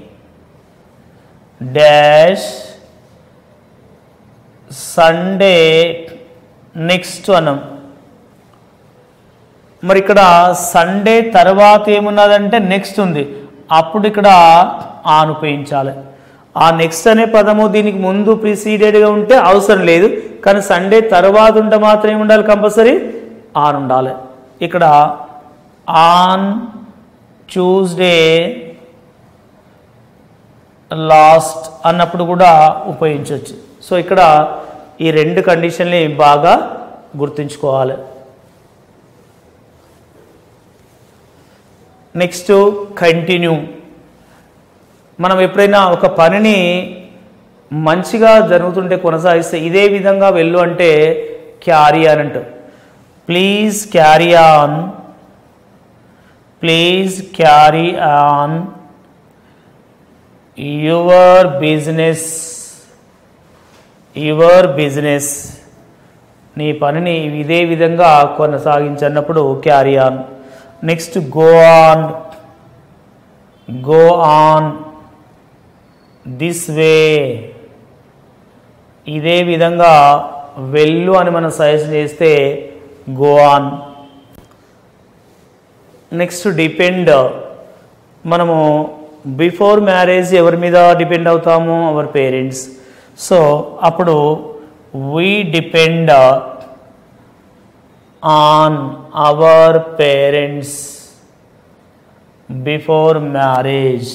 dash Sunday next అనం మరి ఇక్కడ సండే తర్వాత ఏమున్నదంటే నెక్స్ట్ ఉంది అప్పుడు ఇక్కడ ఆన్ ఉపయోగించాలి ఆ నెక్స్ట్ అనే పదము దీనికి ముందు ప్రిసీడెడ్గా ఉంటే అవసరం లేదు కానీ సండే తర్వాత ఉంటే మాత్రం ఏమి ఉండాలి కంపల్సరీ ఆన్ ఉండాలి ఇక్కడ ఆన్ ట్యూస్డే లాస్ట్ అన్నప్పుడు కూడా ఉపయోగించవచ్చు సో ఇక్కడ ఈ రెండు కండిషన్ని బాగా గుర్తుంచుకోవాలి నెక్స్ట్ కంటిన్యూ మనం ఎప్పుడైనా ఒక పనిని మంచిగా జరుగుతుంటే కొనసాగిస్తే ఇదే విధంగా వెళ్ళు అంటే క్యారీ ఆన్ అంటాం please carry on please carry on your business your business నీ పనిని ఇదే విధంగా కొనసాగించన్నప్పుడు carry on next go on go on this way ఇదే విధంగా వెళ్ళు అని మనం సజెస్ట్ చేస్తే గో ఆన్ నెక్స్ట్ డిపెండ్ మనము బిఫోర్ మ్యారేజ్ ఎవరి మీద డిపెండ్ అవుతాము అవర్ పేరెంట్స్ సో అప్పుడు we depend on our parents before marriage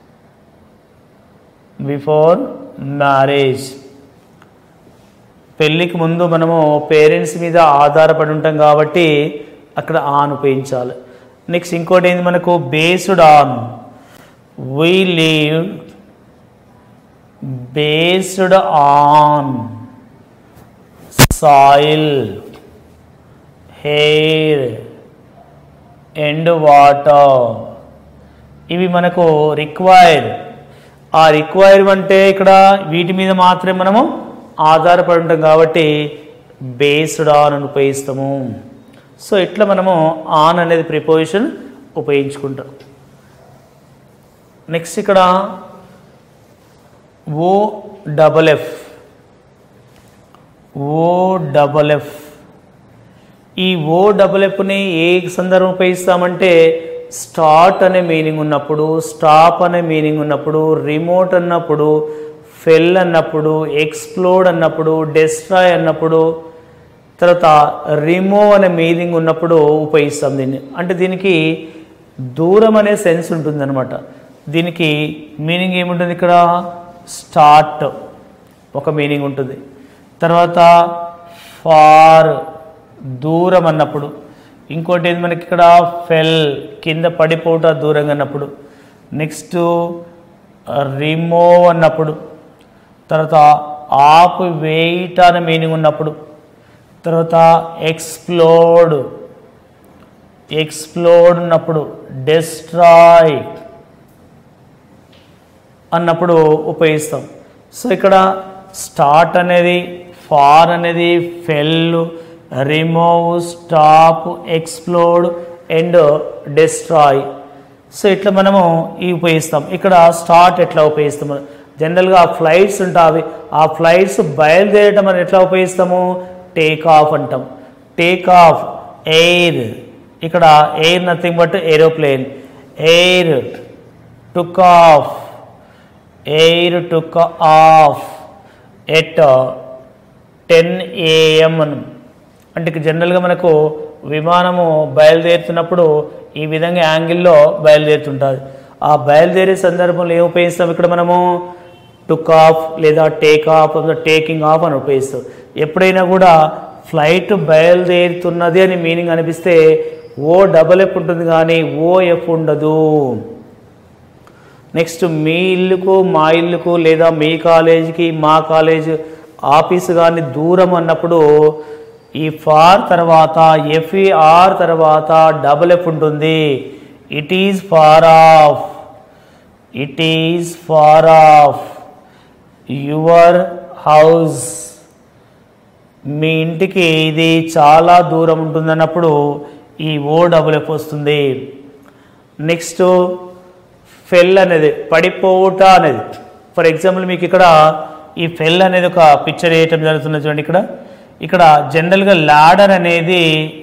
before marriage పెళ్ళికి ముందు మనము పేరెంట్స్ మీద ఆధారపడి ఉంటాం కాబట్టి అక్కడ ఆన్ ఉపయోగించాలి నెక్స్ట్ ఇంకోటి ఏంది మనకు based on we live based on soil air and water ఇవి మనకు రిక్వైర్ ఆ రిక్వైర్ అంటే ఇక్కడ వీటి మీద మాత్రమే మనము ఆధారపడి ఉంటాం కాబట్టి బేస్డ్ ఆన్ అని ఉపయోగిస్తాము సో ఇట్లా మనము ఆన్ అనేది ప్రిపోజిషన్ ఉపయోగించుకుంటాం నెక్స్ట్ ఇక్కడ O double F O double F ఈ ఓ డబల్ ఎఫ్ని ఏ సందర్భం ఉపయోగిస్తామంటే స్టార్ట్ అనే మీనింగ్ ఉన్నప్పుడు స్టాప్ అనే మీనింగ్ ఉన్నప్పుడు రిమోట్ అన్నప్పుడు ఫెల్ అన్నప్పుడు ఎక్స్ప్లోడ్ అన్నప్పుడు డెస్ట్రాయ్ అన్నప్పుడు తర్వాత రిమూవ్ అనే మీనింగ్ ఉన్నప్పుడు ఉపయోగిస్తాం దీన్ని అంటే దీనికి దూరం అనే సెన్స్ ఉంటుందన్నమాట దీనికి మీనింగ్ ఏముంటుంది ఇక్కడ స్టార్ట్ ఒక మీనింగ్ ఉంటుంది తర్వాత ఫార్ దూరం అన్నప్పుడు ఇంకోటి ఏంది మనకి ఇక్కడ ఫెల్ కింద పడిపోట దూరంగా అన్నప్పుడు నెక్స్ట్ రిమూవ్ అన్నప్పుడు తర్వాత ఆపు వేయిట అనే మీనింగ్ ఉన్నప్పుడు తర్వాత ఎక్స్ప్లోడ్ ఎక్స్ప్లోడ్ ఉన్నప్పుడు డెస్ట్రాయ్ అన్నప్పుడు ఉపయోగిస్తాం సో ఇక్కడ స్టార్ట్ అనేది ఫార్ అనేది fell remove stop explode and destroy so ఇట్లా మనము ఇవి ఉపయోగిస్తాం ఇక్కడ స్టార్ట్ ఎట్లా ఉపయోగిస్తాము జనరల్గా ఫ్లైట్స్ ఉంటాయి ఆ ఫ్లైట్స్ బయలుదేరటం అని ఎట్లా ఉపయోగిస్తాము టేక్ ఆఫ్ అంటాం టేక్ ఆఫ్ ఎయిర్ ఇక్కడ air nothing but aeroplane air took off air took off at ten AM అని అంటే ఇక జనరల్గా మనకు విమానము బయలుదేరుతున్నప్పుడు ఈ విధంగా యాంగిల్లో బయలుదేరుతుంటుంది ఆ బయలుదేరే సందర్భంలో ఏం ఉపయోగిస్తాం ఇక్కడ మనము టుక్ ఆఫ్ లేదా టేక్ ఆఫ్ టేకింగ్ ఆఫ్ అని ఉపయోగిస్తాం ఎప్పుడైనా కూడా ఫ్లైట్ బయలుదేరుతున్నది అని మీనింగ్ అనిపిస్తే ఓ డబల్ ఎఫ్ ఉంటుంది కానీ ఓ ఎఫ్ ఉండదు నెక్స్ట్ మీ ఇల్లుకు మా ఇల్లుకు లేదా మీ కాలేజీకి మా కాలేజ్ ఆఫీసు కానీ దూరం అన్నప్పుడు ఈ ఫార్ తర్వాత ఎఫ్ఈఆర్ తర్వాత డబుల్ ఎఫ్ ఉంటుంది it is far off it is far off your house మీ ఇంటికి ఇది చాలా దూరం ఉంటుందన్నప్పుడు ఈ ఓ డబుల్ ఎఫ్ వస్తుంది నెక్స్ట్ ఫెల్ అనేది పడిపోవుట అనేది ఫర్ ఎగ్జాంపుల్ మీకు ఇక్కడ ఈ ఫెల్ అనేది ఒక పిక్చర్ వేయటం జరుగుతుంది చూడండి ఇక్కడ ఇక్కడ జనరల్గా లాడర్ అనేది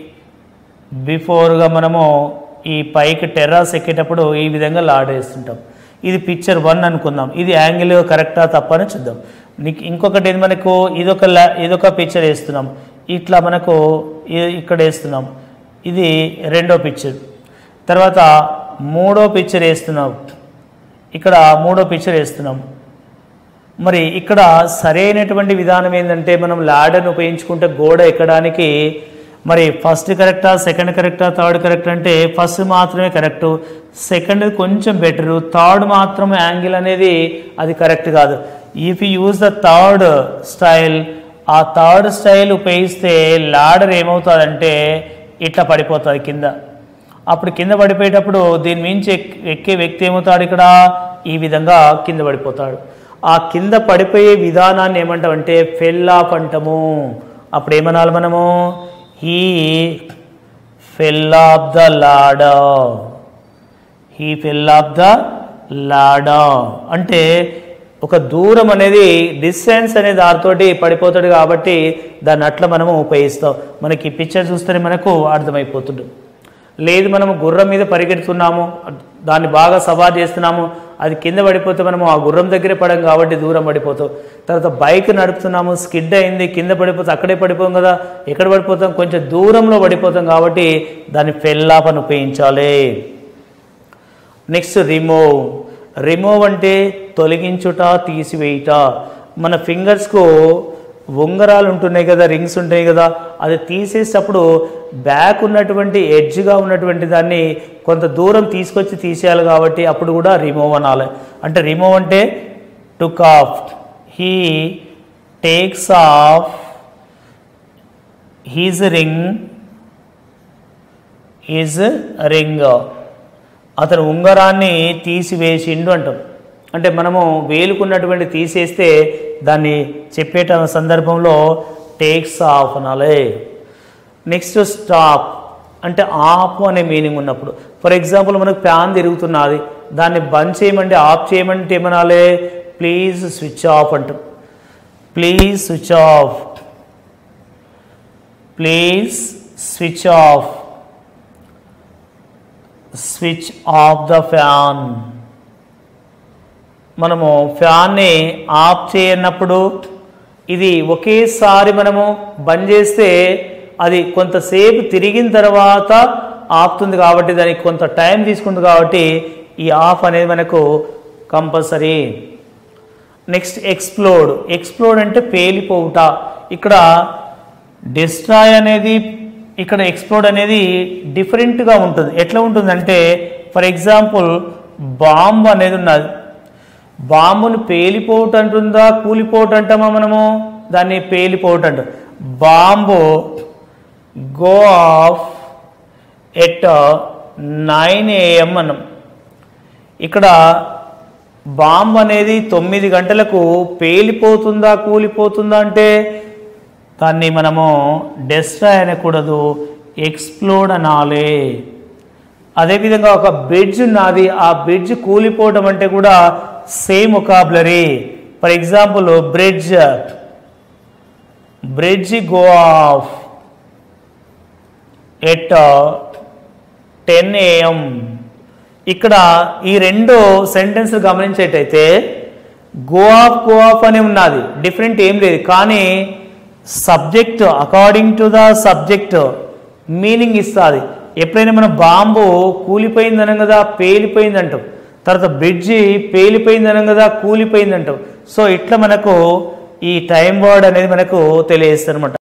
బిఫోర్గా మనము ఈ పైకి టెర్రాస్ ఎక్కేటప్పుడు ఈ విధంగా లాడర్ వేస్తుంటాం ఇది పిక్చర్ వన్ అనుకుందాం ఇది యాంగిల్ కరెక్టా తప్ప అని చూద్దాం నీకు ఇంకొకటి ఏది మనకు ఇదొక లా ఇదొక పిక్చర్ వేస్తున్నాం ఇట్లా మనకు ఇ- ఇక్కడ వేస్తున్నాం ఇది రెండో పిక్చర్ తర్వాత మూడో పిక్చర్ వేస్తున్నాం ఇక్కడ మూడో పిక్చర్ వేస్తున్నాం మరి ఇక్కడ సరైనటువంటి విధానం ఏంటంటే మనం ల్యాడర్ని ఉపయోగించుకుంటే గోడ ఎక్కడానికి మరి ఫస్ట్ కరెక్టా సెకండ్ కరెక్టా థర్డ్ కరెక్ట్ అంటే ఫస్ట్ మాత్రమే కరెక్ట్ సెకండ్ కొంచెం బెటరు థర్డ్ మాత్రం యాంగిల్ అనేది అది కరెక్ట్ కాదు if you use the third style ఆ థర్డ్ స్టైల్ ఉపయోగిస్తే ల్యాడర్ ఏమవుతుందంటే ఇట్లా పడిపోతుంది కింద అప్పుడు కింద పడిపోయేటప్పుడు దీని మించి ఎక్- ఎక్కే వ్యక్తి ఏమవుతాడు ఇక్కడ ఈ విధంగా కింద పడిపోతాడు ఆ కింద పడిపోయే విధానాన్ని ఏమంటామంటే ఫెల్ ఆఫ్ అంటాము అప్పుడు ఏమనాలి మనము he fell off the ladder he fell off the ladder అంటే ఒక దూరం అనేది డిస్టెన్స్ అనే దారితోటి పడిపోతాడు కాబట్టి దాన్ని అట్లా మనము ఉపయోగిస్తాం మనకి ఈ పిక్చర్ చూస్తేనే మనకు అర్థమైపోతుంది లేదు మనము గుర్రం మీద పరిగెడుతున్నాము దాన్ని బాగా సవార్ చేస్తున్నాము అది కింద పడిపోతే మనము ఆ గుర్రం దగ్గరే పడం కాబట్టి దూరం పడిపోతాం తర్వాత బైక్ నడుపుతున్నాము స్కిడ్ అయింది కింద పడిపోతే అక్కడే పడిపోం కదా ఎక్కడ పడిపోతాం కొంచెం దూరంలో పడిపోతాం కాబట్టి దాన్ని ఫెల్లాప్ అని ఉపయోగించాలి నెక్స్ట్ రిమూవ్ రిమూవ్ అంటే తొలగించుట తీసివేయుట మన ఫింగర్స్కు ఉంగరాలు ఉంటున్నాయి కదా రింగ్స్ ఉంటాయి కదా అది తీసేటప్పుడు బ్యాక్ ఉన్నటువంటి ఎడ్జ్గా ఉన్నటువంటి దాన్ని కొంత దూరం తీసుకొచ్చి తీసేయాలి కాబట్టి అప్పుడు కూడా రిమూవ్ అనాలి అంటే రిమూవ్ అంటే took off he takes off his ring is ring అతను ఉంగరాన్ని తీసివేసిండు అంటాం అంటే మనము వేలుకున్నటువంటి తీసేస్తే దాన్ని చెప్పేట సందర్భంలో టేక్స్ ఆఫ్ అనాలి నెక్స్ట్ స్టాప్ అంటే ఆఫ్ అనే మీనింగ్ ఉన్నప్పుడు ఫర్ ఎగ్జాంపుల్ మనకు ఫ్యాన్ తిరుగుతున్నది దాన్ని బంద్ చేయమంటే ఆఫ్ చేయమంటే ఏమనాలి ప్లీజ్ స్విచ్ ఆఫ్ అంటాం please switch off please switch off switch off the fan మనము ఫ్యాన్ని ఆఫ్ చేయనప్పుడు ఇది ఒకేసారి మనము బంద్ చేస్తే అది కొంతసేపు తిరిగిన తర్వాత ఆపుతుంది కాబట్టి దానికి కొంత టైం తీసుకుంటుంది కాబట్టి ఈ ఆఫ్ అనేది మనకు కంపల్సరీ నెక్స్ట్ ఎక్స్ప్లోడ్ ఎక్స్ప్లోడ్ అంటే పేలిపోవుట ఇక్కడ డిస్ట్రాయ్ అనేది ఇక్కడ ఎక్స్ప్లోడ్ అనేది డిఫరెంట్గా ఉంటుంది ఎట్లా ఉంటుందంటే ఫర్ ఎగ్జాంపుల్ బాంబు అనేది ఉన్నది బాంబును పేలిపోవట అంటుందా కూలిపోవట అంటామా మనము దాన్ని పేలిపోవట అంటాం bomb go off at nine AM అన్నాం ఇక్కడ బాంబు అనేది తొమ్మిది గంటలకు పేలిపోతుందా కూలిపోతుందా అంటే దాన్ని మనము డెస్ట్రాయ్ అనకూడదు ఎక్స్ప్లోడ్ అనాలి అదేవిధంగా ఒక బ్రిడ్జ్ ఉన్నది ఆ బ్రిడ్జ్ కూలిపోవడం అంటే కూడా same vocabulary for example bridge bridge go off at ten AM ఇక్కడ ఈ రెండు సెంటెన్స్ గమనించేటైతే గో ఆఫ్ గో ఆఫ్ అని ఉన్నది డిఫరెంట్ ఏం లేదు కానీ subject according to the subject meaning ఇస్తుంది ఎప్పుడైనా మన బాంబు కూలిపోయిందనం కదా పేలిపోయిందంటాం తర్వాత బ్రిడ్జి పేలిపోయిందనం కదా కూలిపోయిందంటాం సో ఇట్లా మనకు ఈ టైం వర్డ్ అనేది మనకు తెలియజేస్తుంది అనమాట